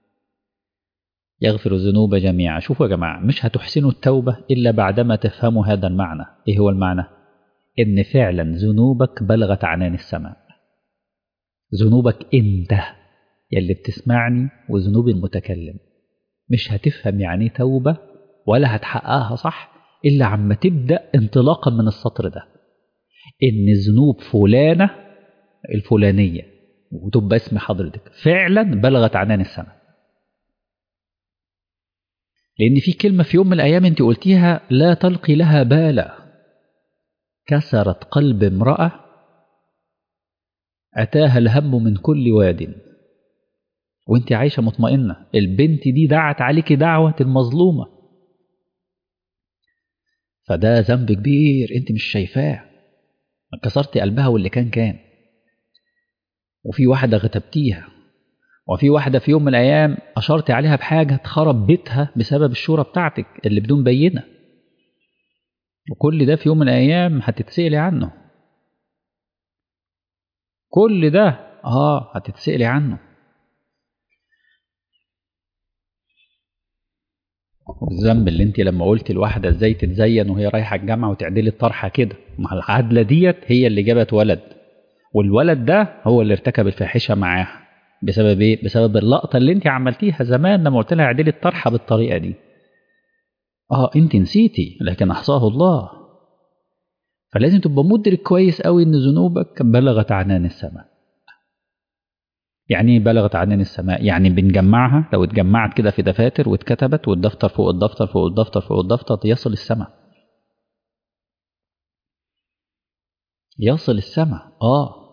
يغفر الذنوب جميعا شوفوا يا جماعة مش هتحسنوا التوبة إلا بعدما تفهموا هذا المعنى إيه هو المعنى؟ إن فعلا ذنوبك بلغت عنان السماء ذنوبك أنت يلي بتسمعني وذنوب المتكلم مش هتفهم يعني توبة ولا هتحققها صح إلا عما تبدأ انطلاقا من السطر ده إن ذنوب فلانة الفلانية وتبقى اسم حضرتك فعلا بلغت عنان السماء لأن في كلمة في يوم من الأيام أنت قلتيها لا تلقي لها بالا كسرت قلب امرأة أتاها الهم من كل واد وانت عايشة مطمئنة البنت دي دعت عليك دعوة المظلومة فده ذنب كبير انت مش شايفاه كسرتي قلبها واللي كان كان وفي واحدة غتبتيها وفي واحدة في يوم من الأيام أشرت عليها بحاجة تخرب بيتها بسبب الشورى بتاعتك اللي بدون بينة وكل ده في يوم من الأيام هتتسألي عنه كل ده آه هتتسألي عنه الذنب اللي انت لما قلت الواحدة ازاي تتزين وهي رايحة الجامعة وتعدلي الطرحة كده ما العدلة ديت هي اللي جابت ولد والولد ده هو اللي ارتكب الفاحشة معاها بسبب ايه؟ بسبب اللقطة اللي انت عملتيها زمان لما قلت لها اعدلي الطرحة بالطريقة دي. اه انت نسيتي لكن احصاه الله. فلازم تبقى مدرك كويس قوي ان ذنوبك بلغت عنان السماء. يعني ايه بلغت عنان السماء؟ يعني بنجمعها لو اتجمعت كده في دفاتر واتكتبت والدفتر فوق الدفتر فوق الدفتر فوق الدفتر يصل السماء. يصل السماء اه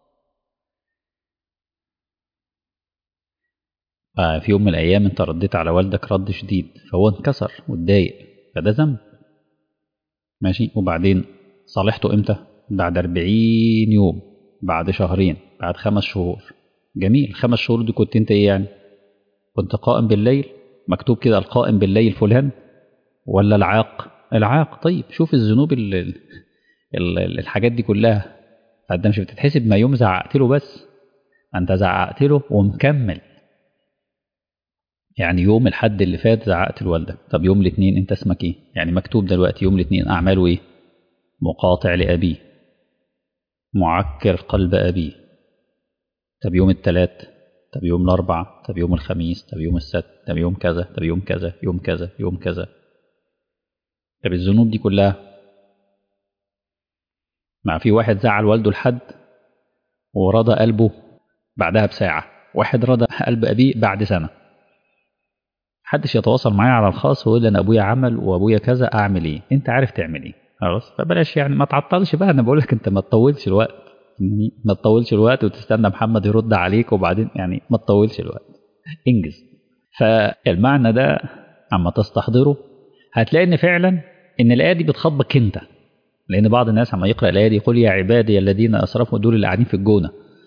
في يوم من الأيام أنت رديت على والدك رد شديد فهو انكسر واتضايق فده ذنب ماشي وبعدين صالحته إمتى؟ بعد أربعين يوم بعد شهرين بعد خمس شهور جميل خمس شهور دي كنت انت ايه يعني كنت قائم بالليل مكتوب كده القائم بالليل فلان ولا العاق العاق طيب شوف الذنوب ال- ال- ال- الحاجات دي كلها فانت مش بتتحسب ما يوم زعقت له بس انت زعقت له ومكمل يعني يوم الحد اللي فات زعقت لوالدك طب يوم الاثنين انت اسمك ايه يعني مكتوب دلوقتي يوم الاثنين اعماله ايه مقاطع لابيه معكر قلب ابيه طب يوم الثلاث طب يوم الاربع طب يوم الخميس طب يوم السبت طب يوم كذا طب يوم كذا يوم كذا يوم كذا طب الذنوب دي كلها مع في واحد زعل والده لحد ورضى قلبه بعدها بساعة واحد رضى قلب أبيه بعد سنة محدش يتواصل معايا على الخاص ويقول لي أنا أبويا عمل وأبويا كذا أعمل إيه أنت عارف تعمل إيه خلاص فبلاش يعني ما تعطلش بقى أنا بقول لك أنت ما تطولش الوقت يعني ما تطولش الوقت وتستنى محمد يرد عليك وبعدين يعني ما تطولش الوقت انجز فالمعنى ده اما تستحضره هتلاقي ان فعلا ان الايه دي بتخاطبك انت لان بعض الناس اما يقرا الايه دي يقول يا عبادي الذين اسرفوا دول اللي قاعدين في الجونه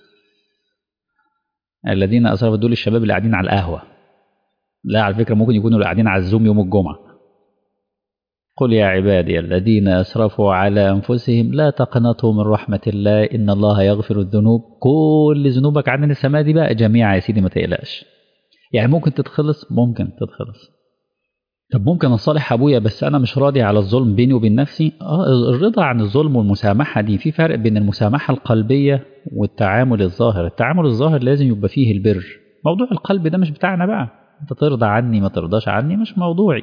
الذين اسرفوا دول الشباب اللي قاعدين على القهوه لا على فكره ممكن يكونوا اللي قاعدين على الزوم يوم الجمعه قل يا عبادي الذين اسرفوا على انفسهم لا تقنطوا من رحمه الله ان الله يغفر الذنوب كل ذنوبك عندنا السماء دي بقى جميعا يا سيدي ما تقلقش يعني ممكن تتخلص ممكن تتخلص طب ممكن اصالح ابويا بس انا مش راضي على الظلم بيني وبين نفسي اه الرضا عن الظلم والمسامحه دي في فرق بين المسامحه القلبيه والتعامل الظاهر التعامل الظاهر لازم يبقى فيه البر موضوع القلب ده مش بتاعنا بقى انت ترضى عني ما ترضاش عني مش موضوعي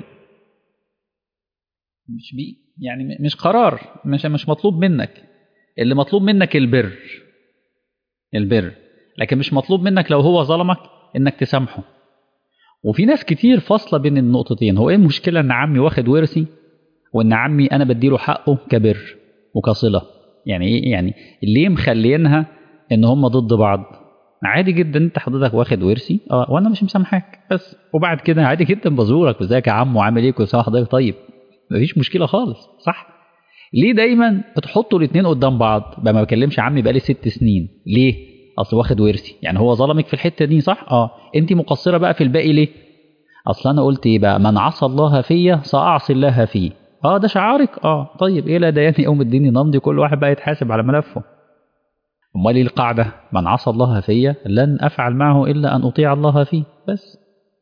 مش بي يعني مش قرار مش مش مطلوب منك اللي مطلوب منك البر البر لكن مش مطلوب منك لو هو ظلمك انك تسامحه وفي ناس كتير فاصله بين النقطتين هو ايه المشكله ان عمي واخد ورثي وان عمي انا بديله حقه كبر وكصله يعني ايه يعني ليه مخلينها ان هم ضد بعض عادي جدا انت حضرتك واخد ورثي اه وانا مش مسامحاك بس وبعد كده عادي جدا بزورك وازيك يا عم وعامل ايه كل سنه وحضرتك طيب مفيش مشكله خالص صح ليه دايما بتحطوا الاثنين قدام بعض بقى ما بكلمش عمي بقالي ست سنين ليه اصل واخد ورثي يعني هو ظلمك في الحته دي صح اه انت مقصره بقى في الباقي ليه اصل انا قلت ايه بقى من عصى الله فيا ساعصي الله فيه اه ده شعارك اه طيب ايه لا دياني يوم الدين نمضي كل واحد بقى يتحاسب على ملفه امال ايه القاعده من عصى الله فيا لن افعل معه الا ان اطيع الله فيه بس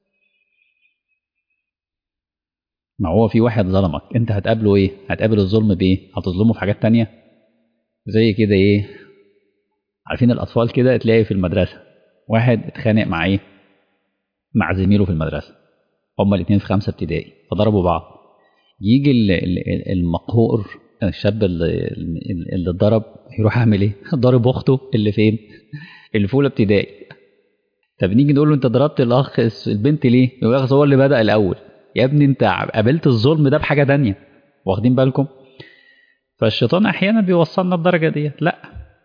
ما هو في واحد ظلمك انت هتقابله ايه هتقابل الظلم بايه هتظلمه في حاجات تانية زي كده ايه عارفين الاطفال كده تلاقي في المدرسه واحد اتخانق مع ايه مع زميله في المدرسه هما الاثنين في خمسه ابتدائي فضربوا بعض يجي ال- ال- المقهور الشاب اللي اللي اتضرب يروح عامل ايه ضارب اخته اللي فين اللي في اولى ابتدائي طب نيجي نقول له انت ضربت الاخ البنت ليه يقول لك هو اللي بدا الاول يا ابني انت قابلت الظلم ده بحاجه تانية واخدين بالكم فالشيطان احيانا بيوصلنا الدرجه ديت لا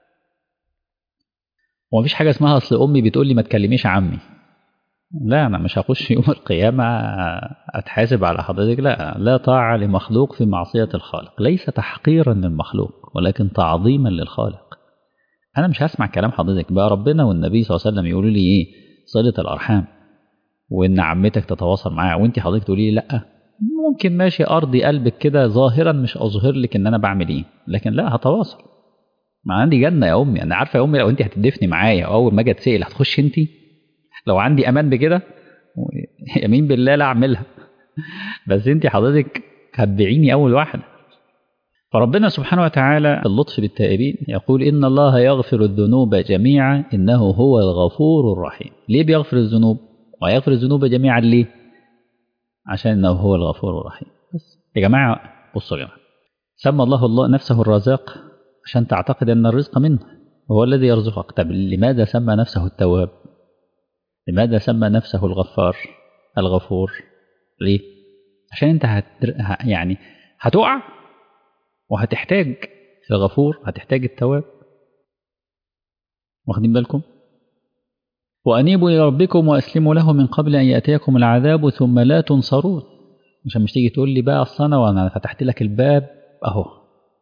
ومفيش حاجه اسمها اصل امي بتقول لي ما تكلميش عمي لا انا مش هخش يوم القيامه اتحاسب على حضرتك لا لا طاعه لمخلوق في معصيه الخالق ليس تحقيرا للمخلوق ولكن تعظيما للخالق انا مش هسمع كلام حضرتك بقى ربنا والنبي صلى الله عليه وسلم يقولوا لي ايه صله الارحام وان عمتك تتواصل معاها وانت حضرتك تقولي لي لا ممكن ماشي ارضي قلبك كده ظاهرا مش اظهر لك ان انا بعمل ايه لكن لا هتواصل ما عندي جنه يا امي انا عارفه يا امي لو انت هتدفني معايا اول ما اجي اتسال هتخش انت لو عندي امان بكده يمين بالله لا اعملها بس انت حضرتك هتبيعيني اول واحده فربنا سبحانه وتعالى اللطف بالتائبين يقول ان الله يغفر الذنوب جميعا انه هو الغفور الرحيم ليه بيغفر الذنوب ويغفر الذنوب جميعا ليه عشان انه هو الغفور الرحيم بس يا جماعه بصوا يا جماعه سمى الله الله نفسه الرزاق عشان تعتقد ان الرزق منه هو الذي يرزقك طب لماذا سمى نفسه التواب لماذا سمى نفسه الغفار الغفور ليه عشان انت هت... يعني هتقع وهتحتاج الغفور هتحتاج التواب واخدين بالكم وأنيبوا إلى ربكم وأسلموا له من قبل أن يأتيكم العذاب ثم لا تنصرون عشان مش تيجي تقول لي بقى أصل أنا وأنا فتحت لك الباب أهو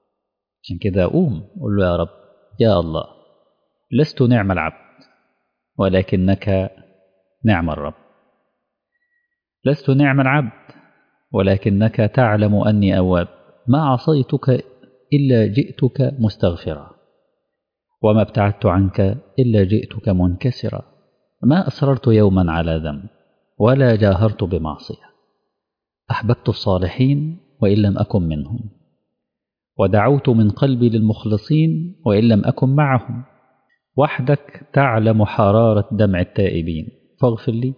عشان كده قوم قول له يا رب يا الله لست نعم العبد ولكنك نعم الرب لست نعم العبد ولكنك تعلم أني أواب ما عصيتك إلا جئتك مستغفرا وما ابتعدت عنك إلا جئتك منكسرا ما أصررت يوما على ذنب ولا جاهرت بمعصية أحببت الصالحين وإن لم أكن منهم ودعوت من قلبي للمخلصين وإن لم أكن معهم وحدك تعلم حرارة دمع التائبين فاغفر لي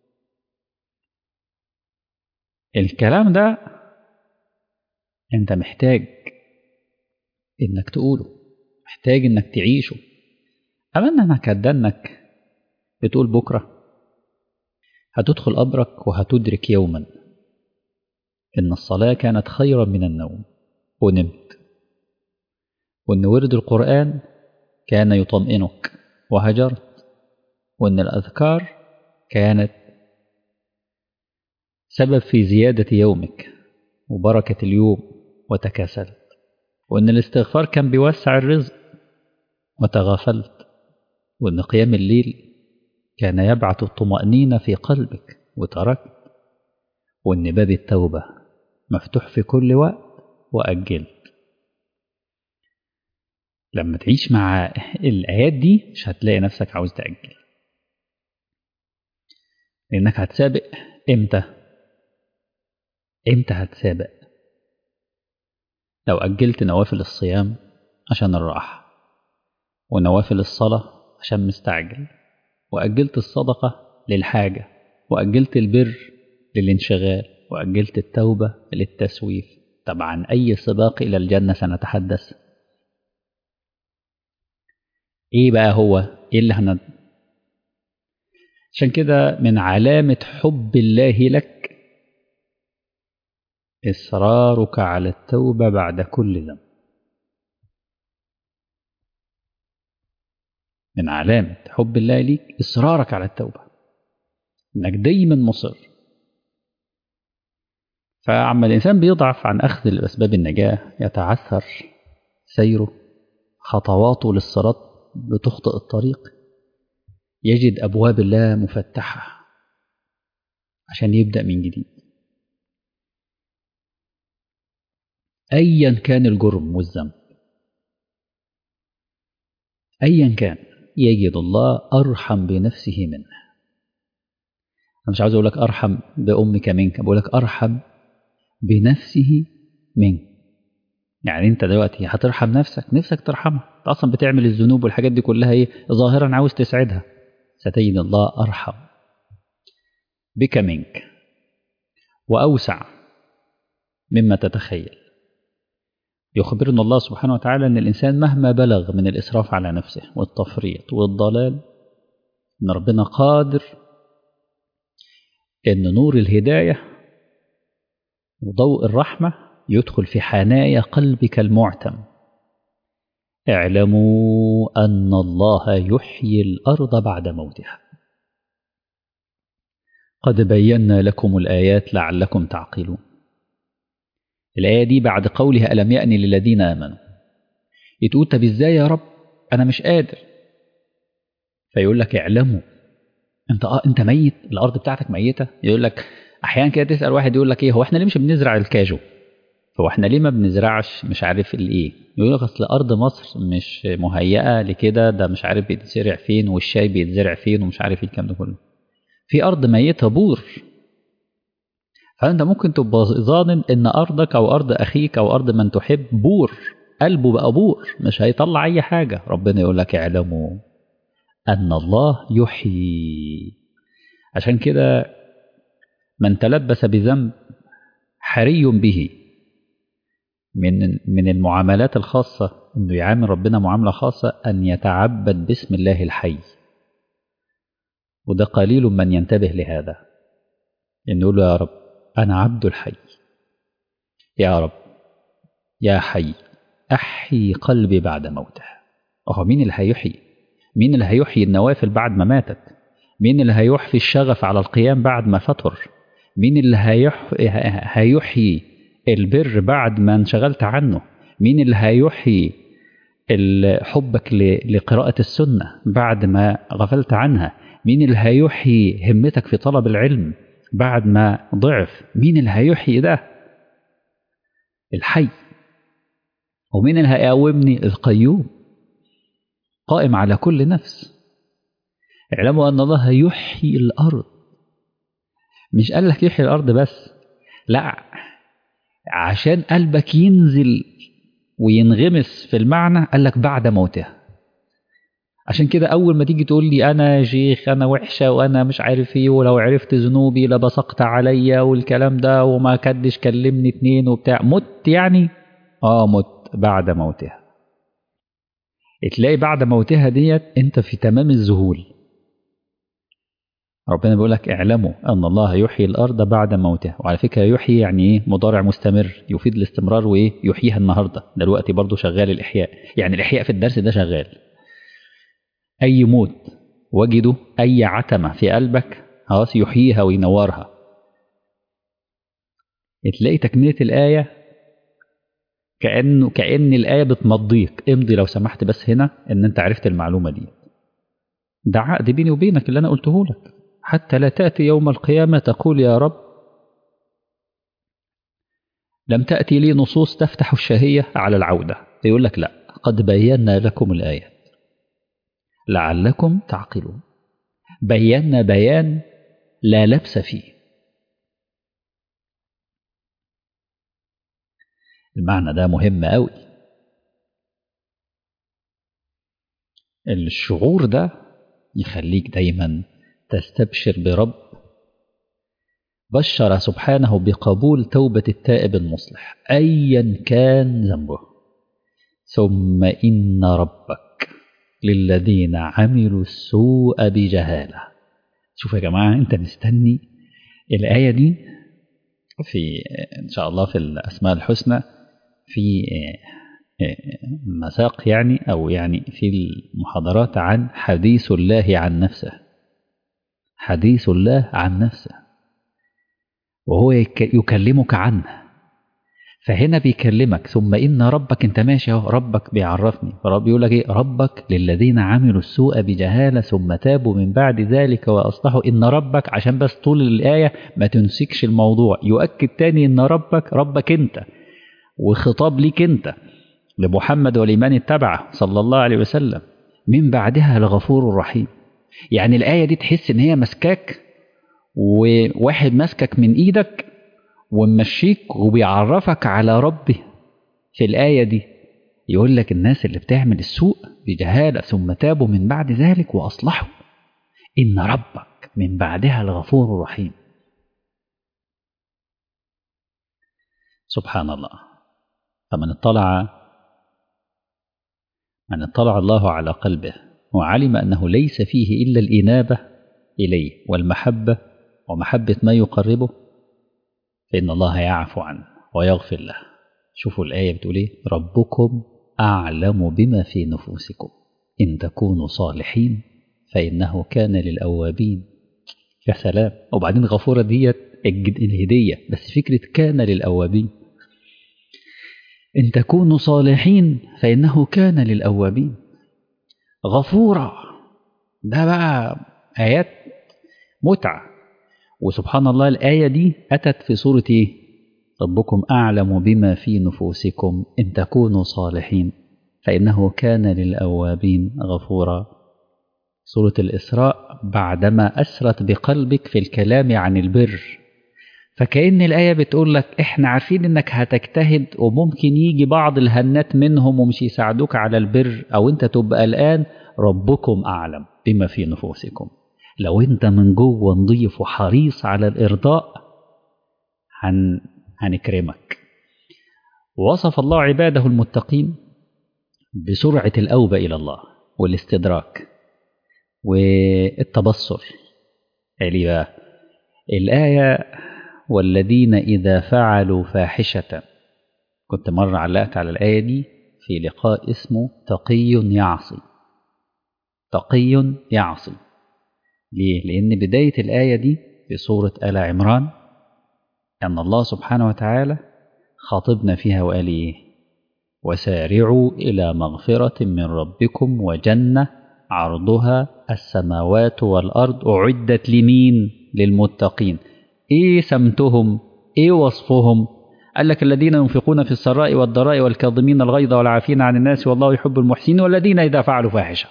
الكلام ده انت محتاج انك تقوله محتاج انك تعيشه اما انك هتدنك بتقول بكرة هتدخل قبرك وهتدرك يوما ان الصلاة كانت خيرا من النوم ونمت وان ورد القرآن كان يطمئنك وهجرت وان الاذكار كانت سبب في زيادة يومك وبركة اليوم وتكاسلت وإن الاستغفار كان بيوسع الرزق وتغافلت وإن قيام الليل كان يبعث الطمأنينة في قلبك وتركت وإن باب التوبة مفتوح في كل وقت وأجلت لما تعيش مع الآيات دي مش هتلاقي نفسك عاوز تأجل لأنك هتسابق إمتى امتى هتسابق لو أجلت نوافل الصيام عشان الراحة ونوافل الصلاة عشان مستعجل وأجلت الصدقة للحاجة وأجلت البر للانشغال وأجلت التوبة للتسويف طبعا أي سباق إلى الجنة سنتحدث إيه بقى هو إيه اللي هن عشان كده من علامة حب الله لك إصرارك على التوبة بعد كل ذنب من علامة حب الله ليك إصرارك على التوبة إنك دايما مصر فعما الإنسان بيضعف عن أخذ الأسباب النجاة يتعثر سيره خطواته للصراط بتخطئ الطريق يجد أبواب الله مفتحة عشان يبدأ من جديد أيا كان الجرم والذنب أيا كان يجد الله أرحم بنفسه منه أنا مش عاوز أقول لك أرحم بأمك منك بقول لك أرحم بنفسه منك يعني أنت دلوقتي هترحم نفسك نفسك ترحمها أنت أصلا بتعمل الذنوب والحاجات دي كلها إيه ظاهرا عاوز تسعدها ستجد الله أرحم بك منك وأوسع مما تتخيل يخبرنا الله سبحانه وتعالى أن الإنسان مهما بلغ من الإسراف على نفسه والتفريط والضلال أن ربنا قادر أن نور الهداية وضوء الرحمة يدخل في حنايا قلبك المعتم اعلموا أن الله يحيي الأرض بعد موتها قد بينا لكم الآيات لعلكم تعقلون الآية دي بعد قولها ألم يأني للذين آمنوا يتقول طب إزاي يا رب أنا مش قادر فيقول لك اعلموا أنت آه أنت ميت الأرض بتاعتك ميتة يقول لك أحيانا كده تسأل واحد يقول لك إيه هو إحنا ليه مش بنزرع الكاجو هو إحنا ليه ما بنزرعش مش عارف الإيه يقول لك أصل أرض مصر مش مهيئة لكده ده مش عارف بيتزرع فين والشاي بيتزرع فين ومش عارف إيه الكلام ده كله في أرض ميتة بور فأنت ممكن تبقى ظانن إن أرضك أو أرض أخيك أو أرض من تحب بور قلبه بقى بور مش هيطلع أي حاجة ربنا يقول لك اعلموا أن الله يحيي عشان كده من تلبس بذنب حري به من من المعاملات الخاصة إنه يعامل ربنا معاملة خاصة أن يتعبد باسم الله الحي وده قليل من ينتبه لهذا إنه يقول له يا رب أنا عبد الحي يا رب يا حي أحيي قلبي بعد موته أهو مين اللي هيحيي مين اللي هيحيي النوافل بعد ما ماتت مين اللي هيحفي الشغف على القيام بعد ما فطر مين اللي هيح... هيحيي البر بعد ما انشغلت عنه مين اللي هيحيي حبك لقراءة السنة بعد ما غفلت عنها مين اللي هيحيي همتك في طلب العلم بعد ما ضعف مين اللي هيحيي ده الحي ومين اللي هيقومني القيوم قائم على كل نفس اعلموا أن الله يحيي الأرض مش قال لك يحيي الأرض بس لا عشان قلبك ينزل وينغمس في المعنى قال لك بعد موتها عشان كده أول ما تيجي تقول لي أنا يا شيخ أنا وحشة وأنا مش عارف إيه ولو عرفت ذنوبي لبصقت عليا والكلام ده وما كدش كلمني اتنين وبتاع مت يعني آه مت بعد موتها تلاقي بعد موتها ديت أنت في تمام الذهول ربنا بيقول لك اعلموا أن الله يحيي الأرض بعد موتها وعلى فكرة يحيي يعني إيه مضارع مستمر يفيد الاستمرار وإيه يحييها النهاردة دلوقتي برضو شغال الإحياء يعني الإحياء في الدرس ده شغال أي موت وجده أي عتمة في قلبك خلاص يحييها وينورها تلاقي تكملة الآية كأنه كأن الآية بتمضيك امضي لو سمحت بس هنا إن أنت عرفت المعلومة دي ده عقد بيني وبينك اللي أنا قلته لك حتى لا تأتي يوم القيامة تقول يا رب لم تأتي لي نصوص تفتح الشهية على العودة يقول لك لا قد بينا لكم الآيات لعلكم تعقلون بينا بيان لا لبس فيه المعنى ده مهم قوي الشعور ده يخليك دايما تستبشر برب بشر سبحانه بقبول توبة التائب المصلح أيا كان ذنبه ثم إن ربك للذين عملوا السوء بجهالة شوف يا جماعة أنت مستني الآية دي في إن شاء الله في الأسماء الحسنى في مساق يعني أو يعني في المحاضرات عن حديث الله عن نفسه حديث الله عن نفسه وهو يكلمك عنه فهنا بيكلمك ثم إن ربك أنت ماشي اهو ربك بيعرفني فرب يقول لك إيه ربك للذين عملوا السوء بجهالة ثم تابوا من بعد ذلك وأصلحوا إن ربك عشان بس طول الآية ما تنسكش الموضوع يؤكد تاني إن ربك ربك أنت وخطاب ليك أنت لمحمد ولمن اتبعه صلى الله عليه وسلم من بعدها الغفور الرحيم يعني الآية دي تحس إن هي مسكاك وواحد ماسكك من إيدك وممشيك وبيعرفك على ربه في الآية دي يقول لك الناس اللي بتعمل السوء بجهالة ثم تابوا من بعد ذلك وأصلحوا إن ربك من بعدها الغفور الرحيم سبحان الله فمن اطلع من اطلع الله على قلبه وعلم أنه ليس فيه إلا الإنابة إليه والمحبة ومحبة ما يقربه فإن الله يعفو عنه ويغفر له شوفوا الآية بتقول إيه ربكم أعلم بما في نفوسكم إن تكونوا صالحين فإنه كان للأوابين يا سلام وبعدين غفورة ديت الهدية بس فكرة كان للأوابين إن تكونوا صالحين فإنه كان للأوابين غفورة ده بقى آيات متعة وسبحان الله الآية دي أتت في سورة إيه؟ ربكم أعلم بما في نفوسكم إن تكونوا صالحين فإنه كان للأوابين غفورا سورة الإسراء بعدما أسرت بقلبك في الكلام عن البر فكأن الآية بتقول لك إحنا عارفين إنك هتجتهد وممكن يجي بعض الهنات منهم ومش يساعدوك على البر أو أنت تبقى الآن ربكم أعلم بما في نفوسكم لو أنت من جوه نضيف وحريص على الإرضاء هن... هنكرمك وصف الله عباده المتقين بسرعة الأوبة إلى الله والاستدراك والتبصر يعني بقى الآية والذين إذا فعلوا فاحشة كنت مرة علقت على الآية دي في لقاء اسمه تقي يعصي تقي يعصي ليه؟ لأن بداية الآية دي في سورة آل عمران أن الله سبحانه وتعالى خاطبنا فيها وقال إيه؟ وسارعوا إلى مغفرة من ربكم وجنة عرضها السماوات والأرض أعدت لمين للمتقين إيه سمتهم إيه وصفهم قال لك الذين ينفقون في السراء والضراء والكاظمين الغيظ والعافين عن الناس والله يحب المحسنين والذين إذا فعلوا فاحشة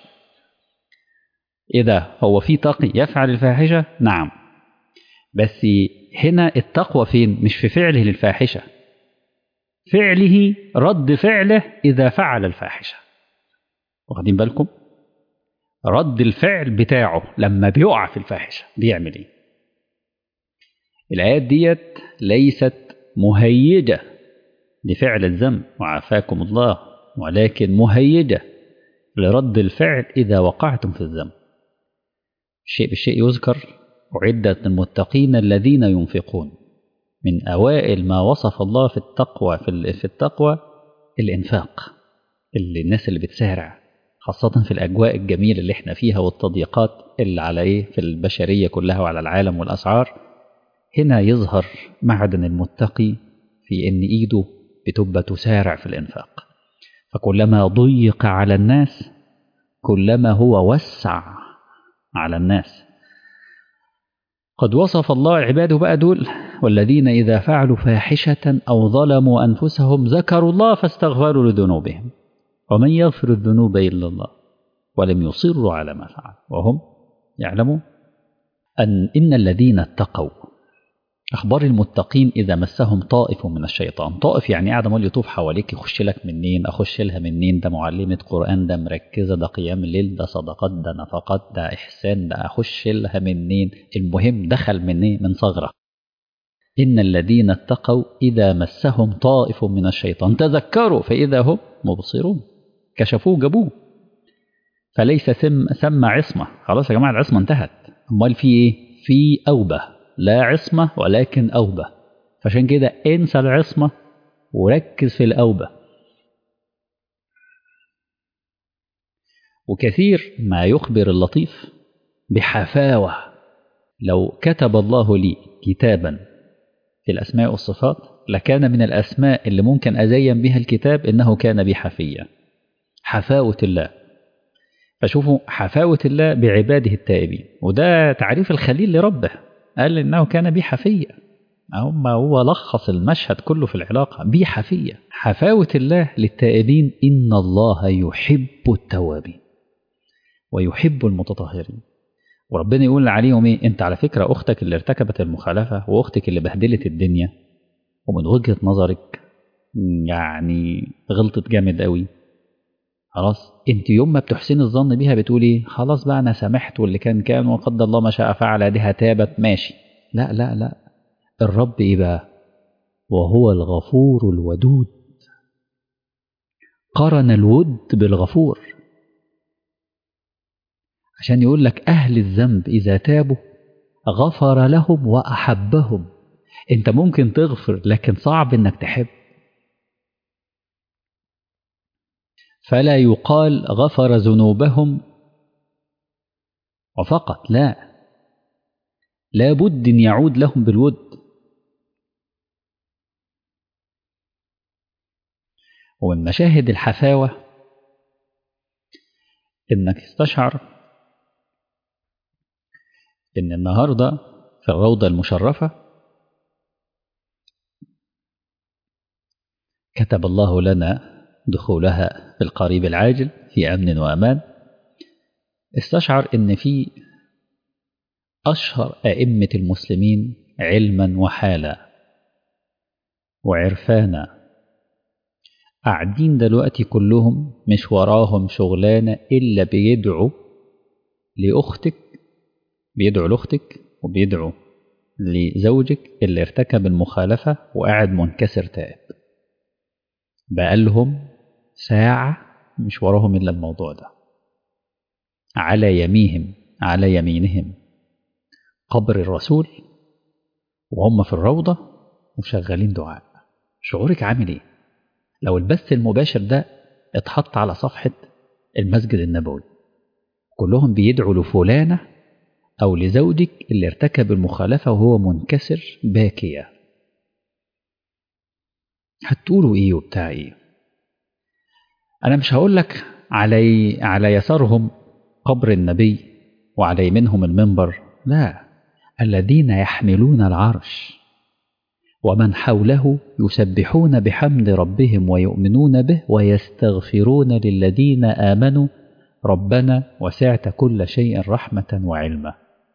إذا هو في تقي يفعل الفاحشة نعم بس هنا التقوى فين مش في فعله للفاحشة فعله رد فعله إذا فعل الفاحشة واخدين بالكم رد الفعل بتاعه لما بيقع في الفاحشة بيعمل ايه الآيات ديت ليست مهيجة لفعل الذنب وعافاكم الله ولكن مهيجة لرد الفعل إذا وقعتم في الذنب الشيء بالشيء يذكر أعدت للمتقين الذين ينفقون من أوائل ما وصف الله في التقوى في التقوى الإنفاق اللي الناس اللي بتسارع خاصة في الأجواء الجميلة اللي احنا فيها والتضييقات اللي على إيه في البشرية كلها وعلى العالم والأسعار هنا يظهر معدن المتقي في إن إيده بتبقى تسارع في الإنفاق فكلما ضيق على الناس كلما هو وسع على الناس قد وصف الله عباده بقى دول والذين إذا فعلوا فاحشة أو ظلموا أنفسهم ذكروا الله فاستغفروا لذنوبهم ومن يغفر الذنوب إلا الله ولم يصروا على ما فعل وهم يعلمون أن إن الذين اتقوا أخبار المتقين إذا مسهم طائف من الشيطان طائف يعني قاعد عمال يطوف حواليك يخش لك منين أخش لها منين ده معلمة قرآن ده مركزة ده قيام الليل ده صدقات ده نفقات ده إحسان ده أخش لها منين المهم دخل منين من ثغرة إن الذين اتقوا إذا مسهم طائف من الشيطان تذكروا فإذا هم مبصرون كشفوه جابوه فليس ثم ثم عصمة خلاص يا جماعة العصمة انتهت أمال في إيه؟ في أوبة لا عصمة ولكن أوبة فعشان كده انسى العصمة وركز في الأوبة وكثير ما يخبر اللطيف بحفاوة لو كتب الله لي كتابا في الأسماء والصفات لكان من الأسماء اللي ممكن أزين بها الكتاب إنه كان بحفية حفاوة الله فشوفوا حفاوة الله بعباده التائبين وده تعريف الخليل لربه قال إنه كان بي حفية هم هو لخص المشهد كله في العلاقة بي حفية حفاوة الله للتائبين إن الله يحب التوابين ويحب المتطهرين وربنا يقول عليهم ايه انت على فكرة اختك اللي ارتكبت المخالفة واختك اللي بهدلت الدنيا ومن وجهة نظرك يعني غلطت جامد قوي خلاص انت يوم ما بتحسن الظن بيها بتقولي خلاص بقى انا سامحت واللي كان كان وقدر الله ما شاء فعل دي هتابت ماشي لا لا لا الرب ايه بقى وهو الغفور الودود قرن الود بالغفور عشان يقول لك أهل الذنب إذا تابوا غفر لهم وأحبهم أنت ممكن تغفر لكن صعب إنك تحب فلا يقال غفر ذنوبهم وفقط لا لا بد أن يعود لهم بالود ومن مشاهد الحفاوة إنك تستشعر إن النهاردة في الروضة المشرفة كتب الله لنا دخولها في القريب العاجل في أمن وأمان استشعر إن في أشهر أئمة المسلمين علما وحالا وعرفانا قاعدين دلوقتي كلهم مش وراهم شغلانة إلا بيدعوا لأختك بيدعو لأختك وبيدعو لزوجك اللي ارتكب المخالفة وقاعد منكسر تائب بقالهم ساعة مش وراهم إلا الموضوع ده على يميهم على يمينهم قبر الرسول وهم في الروضة وشغالين دعاء شعورك عامل ايه لو البث المباشر ده اتحط على صفحة المسجد النبوي كلهم بيدعوا لفلانة أو لزوجك اللي ارتكب المخالفة وهو منكسر باكية هتقولوا ايه وبتاع ايه أنا مش هقول لك على على يسارهم قبر النبي وعلى يمينهم المنبر لا الذين يحملون العرش ومن حوله يسبحون بحمد ربهم ويؤمنون به ويستغفرون للذين آمنوا ربنا وسعت كل شيء رحمة وعلما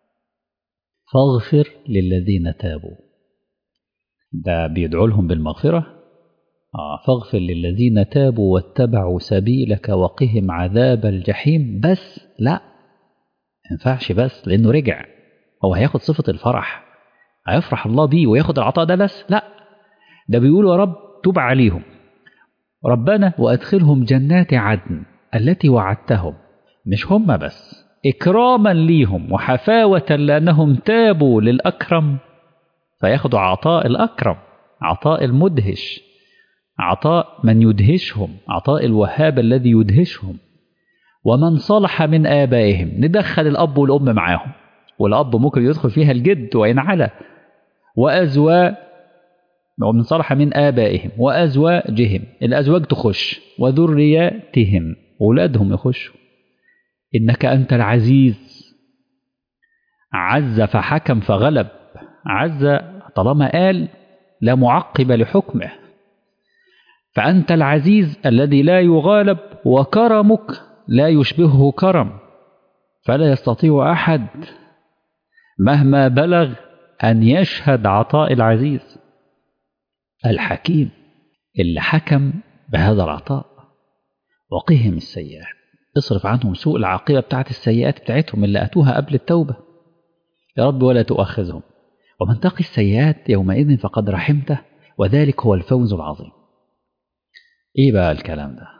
فاغفر للذين تابوا ده بيدعو لهم بالمغفرة آه فاغفر للذين تابوا واتبعوا سبيلك وقهم عذاب الجحيم بس لا ينفعش بس لأنه رجع هو هياخد صفة الفرح هيفرح الله بيه وياخد العطاء ده بس لا ده بيقول يا رب تب عليهم ربنا وأدخلهم جنات عدن التي وعدتهم مش هم بس إكراما ليهم وحفاوة لأنهم تابوا للأكرم فياخدوا عطاء الأكرم عطاء المدهش عطاء من يدهشهم عطاء الوهاب الذي يدهشهم ومن صلح من آبائهم ندخل الأب والأم معاهم والأب ممكن يدخل فيها الجد وإن علا وأزواج ومن صلح من آبائهم وأزواجهم الأزواج تخش وذرياتهم أولادهم يخشوا إنك أنت العزيز عز فحكم فغلب عز طالما قال لا معقب لحكمه فأنت العزيز الذي لا يغالب وكرمك لا يشبهه كرم فلا يستطيع أحد مهما بلغ أن يشهد عطاء العزيز الحكيم اللي حكم بهذا العطاء وقهم السيئات اصرف عنهم سوء العاقبة بتاعت السيئات بتاعتهم اللي أتوها قبل التوبة يا رب ولا تؤاخذهم ومن تقي السيئات يومئذ فقد رحمته وذلك هو الفوز العظيم ايه بقى الكلام ده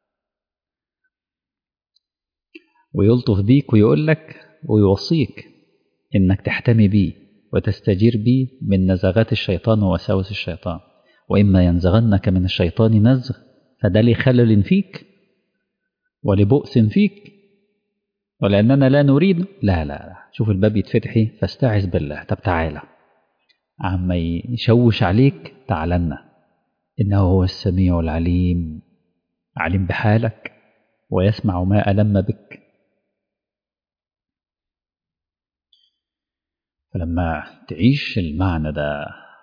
ويلطف بيك ويقول لك ويوصيك انك تحتمي بيه وتستجير بيه من نزغات الشيطان ووساوس الشيطان واما ينزغنك من الشيطان نزغ فده لخلل فيك ولبؤس فيك ولأننا لا نريد لا لا لا شوف الباب يتفتحي فاستعذ بالله طب تعالى عما يشوش عليك تعالنا إنه هو السميع العليم عليم بحالك ويسمع ما ألم بك فلما تعيش المعنى ده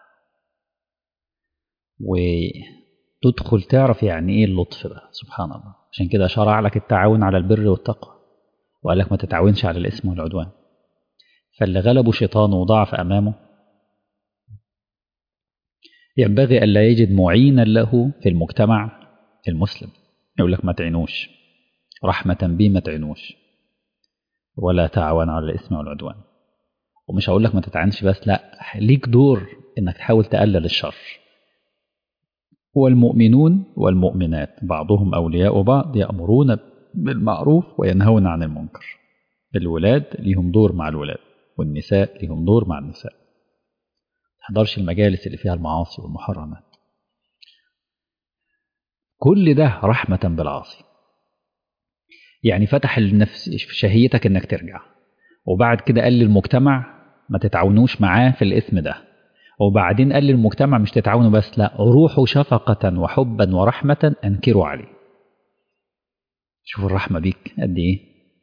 وتدخل تعرف يعني ايه اللطف ده سبحان الله عشان كده شرع لك التعاون على البر والتقوى وقال لك ما تتعاونش على الاسم والعدوان فاللي غلبه شيطانه وضعف امامه ينبغي ألا يجد معينا له في المجتمع المسلم يقول لك ما تعينوش رحمة بي ما تعينوش ولا تعاون على الإثم والعدوان ومش هقول لك ما تتعانش بس لا ليك دور انك تحاول تقلل الشر والمؤمنون والمؤمنات بعضهم أولياء بعض يأمرون بالمعروف وينهون عن المنكر الولاد ليهم دور مع الولاد والنساء ليهم دور مع النساء تحضرش المجالس اللي فيها المعاصي والمحرمات كل ده رحمة بالعاصي يعني فتح النفس شهيتك انك ترجع وبعد كده قال للمجتمع ما تتعاونوش معاه في الاسم ده وبعدين قال للمجتمع مش تتعاونوا بس لا روحوا شفقة وحبا ورحمة أنكروا عليه شوف الرحمة بيك قد إيه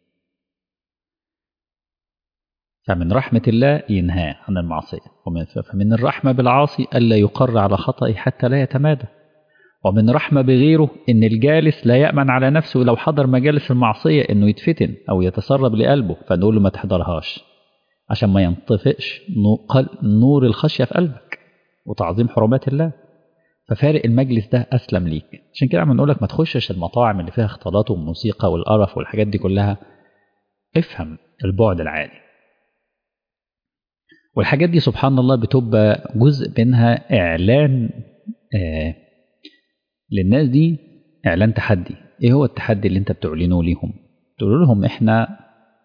فمن رحمة الله ينهى عن المعصية ومن فمن الرحمة بالعاصي ألا يقر على خطأ حتى لا يتمادى ومن رحمة بغيره إن الجالس لا يأمن على نفسه لو حضر مجالس المعصية إنه يتفتن أو يتسرب لقلبه فنقول له ما تحضرهاش عشان ما ينطفئش نور الخشية في قلبك وتعظيم حرمات الله ففارق المجلس ده أسلم ليك عشان كده عم نقول لك ما تخشش المطاعم اللي فيها اختلاط والموسيقى والقرف والحاجات دي كلها افهم البعد العالي والحاجات دي سبحان الله بتبقى جزء منها إعلان آه للناس دي إعلان تحدي إيه هو التحدي اللي أنت بتعلنه ليهم تقول لهم إحنا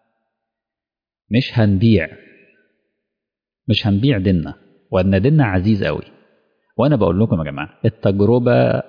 مش هنبيع مش هنبيع ديننا وأن ديننا عزيز قوي وأنا بقول لكم يا جماعة التجربة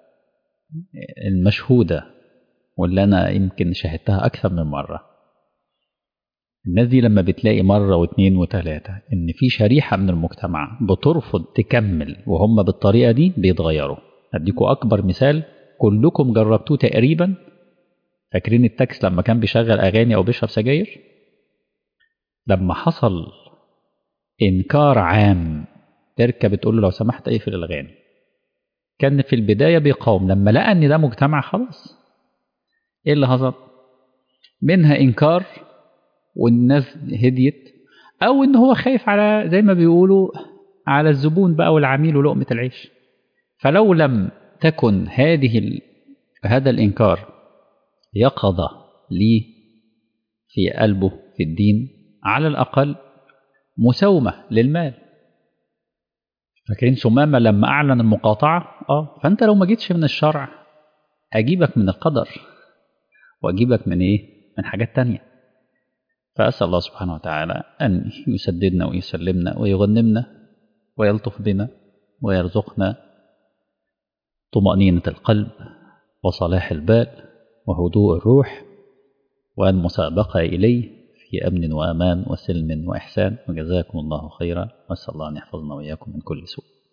المشهودة واللي أنا يمكن شاهدتها أكثر من مرة الناس دي لما بتلاقي مرة واثنين وثلاثة إن في شريحة من المجتمع بترفض تكمل وهم بالطريقة دي بيتغيروا أديكوا أكبر مثال كلكم جربتوه تقريبا فاكرين التاكس لما كان بيشغل اغاني او بيشرب سجاير لما حصل انكار عام تركه بتقول له لو سمحت اقفل الاغاني كان في البدايه بيقاوم لما لقى ان ده مجتمع خلاص ايه اللي حصل منها انكار والناس هديت او ان هو خايف على زي ما بيقولوا على الزبون بقى والعميل ولقمه العيش فلو لم تكن هذه ال... هذا الانكار يقظه لي في قلبه في الدين على الاقل مساومه للمال فاكرين ثمامه لما اعلن المقاطعه اه فانت لو ما جيتش من الشرع اجيبك من القدر واجيبك من ايه من حاجات تانية فاسال الله سبحانه وتعالى ان يسددنا ويسلمنا ويغنمنا ويلطف بنا ويرزقنا طمانينه القلب وصلاح البال وهدوء الروح والمسابقه اليه في امن وامان وسلم واحسان وجزاكم الله خيرا واسال الله ان يحفظنا واياكم من كل سوء